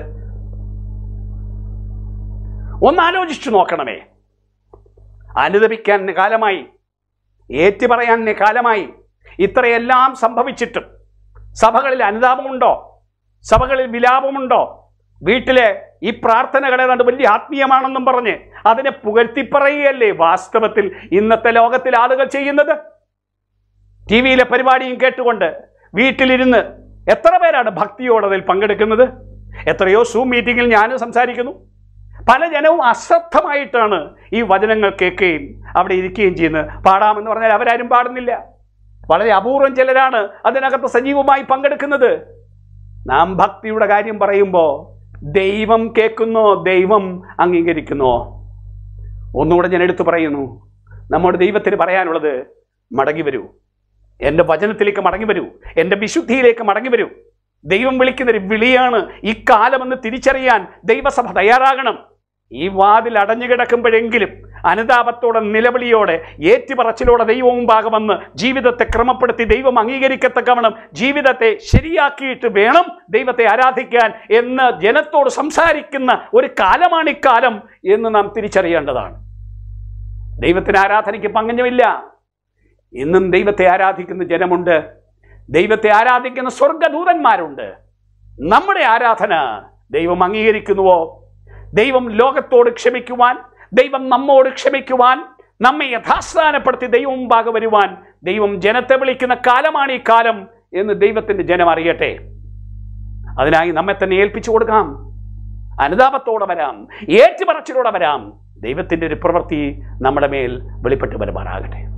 ഒന്നാലോചിച്ചു നോക്കണമേ അനുദപിക്കാൻ കാലമായി ഏറ്റുപറയാൻ കാലമായി ഇത്രയെല്ലാം സംഭവിച്ചിട്ടും സഭകളിൽ അനുതാപമുണ്ടോ സഭകളിൽ വിലാപമുണ്ടോ വീട്ടിലെ ഈ പ്രാർത്ഥനകളെ കണ്ട് വലിയ ആത്മീയമാണെന്നും പറഞ്ഞ് അതിനെ പുകഴ്ത്തിപ്പറയുകയല്ലേ വാസ്തവത്തിൽ ഇന്നത്തെ ലോകത്തിൽ ആളുകൾ ചെയ്യുന്നത് ടി വിയിലെ പരിപാടിയും കേട്ടുകൊണ്ട് വീട്ടിലിരുന്ന് എത്ര പേരാണ് ഭക്തിയോടെ അതിൽ പങ്കെടുക്കുന്നത് എത്രയോ സൂം മീറ്റിങ്ങിൽ ഞാനും സംസാരിക്കുന്നു പല ജനവും അശ്രദ്ധമായിട്ടാണ് ഈ വചനങ്ങൾ കേൾക്കുകയും അവിടെ ഇരിക്കുകയും ചെയ്യുന്നത് പാടാമെന്ന് പറഞ്ഞാൽ അവരാരും പാടുന്നില്ല വളരെ അപൂർവം ചിലരാണ് അതിനകത്ത് സജീവമായി പങ്കെടുക്കുന്നത് നാം ഭക്തിയുടെ കാര്യം പറയുമ്പോൾ ദൈവം കേൾക്കുന്നോ ദൈവം അംഗീകരിക്കുന്നോ ഒന്നുകൂടെ ഞാൻ എടുത്തു പറയുന്നു നമ്മുടെ ദൈവത്തിന് പറയാനുള്ളത് മടങ്ങി വരൂ എൻ്റെ വചനത്തിലേക്ക് മടങ്ങി വരൂ എൻ്റെ വിശുദ്ധിയിലേക്ക് മടങ്ങി വരൂ ദൈവം വിളിക്കുന്ന ഒരു വിളിയാണ് ഈ കാലമെന്ന് തിരിച്ചറിയാൻ ദൈവസഭ തയ്യാറാകണം ഈ വാതിൽ അടഞ്ഞു കിടക്കുമ്പോഴെങ്കിലും അനുതാപത്തോടെ നിലവിളിയോടെ ഏറ്റുപറച്ചിലോടെ ദൈവവും ഭാഗമെന്ന് ജീവിതത്തെ ക്രമപ്പെടുത്തി ദൈവം അംഗീകരിക്കത്തക്കവണ്ണം ജീവിതത്തെ ശരിയാക്കിയിട്ട് വേണം ദൈവത്തെ ആരാധിക്കാൻ എന്ന് ജനത്തോട് സംസാരിക്കുന്ന ഒരു കാലമാണ് ഇക്കാലം എന്ന് നാം തിരിച്ചറിയേണ്ടതാണ് ദൈവത്തിന് ആരാധനയ്ക്ക് പങ്കജമില്ല ഇന്നും ദൈവത്തെ ആരാധിക്കുന്ന ജനമുണ്ട് ദൈവത്തെ ആരാധിക്കുന്ന സ്വർഗദൂതന്മാരുണ്ട് നമ്മുടെ ആരാധന ദൈവം അംഗീകരിക്കുന്നുവോ ദൈവം ലോകത്തോട് ക്ഷമിക്കുവാൻ ദൈവം നമ്മോട് ക്ഷമിക്കുവാൻ നമ്മെ യഥാസ്ഥാനപ്പെടുത്തി ദൈവം മുമ്പാകെ വരുവാൻ ദൈവം ജനത്തെ വിളിക്കുന്ന കാലമാണ് ഈ കാലം എന്ന് ദൈവത്തിൻ്റെ ജനം അറിയട്ടെ അതിനായി നമ്മെ തന്നെ ഏൽപ്പിച്ചു കൊടുക്കാം അനുതാപത്തോടെ വരാം ഏറ്റുപറച്ചിലൂടെ വരാം ദൈവത്തിൻ്റെ ഒരു പ്രവൃത്തി നമ്മുടെ മേൽ വെളിപ്പെട്ട് വരുമാറാകട്ടെ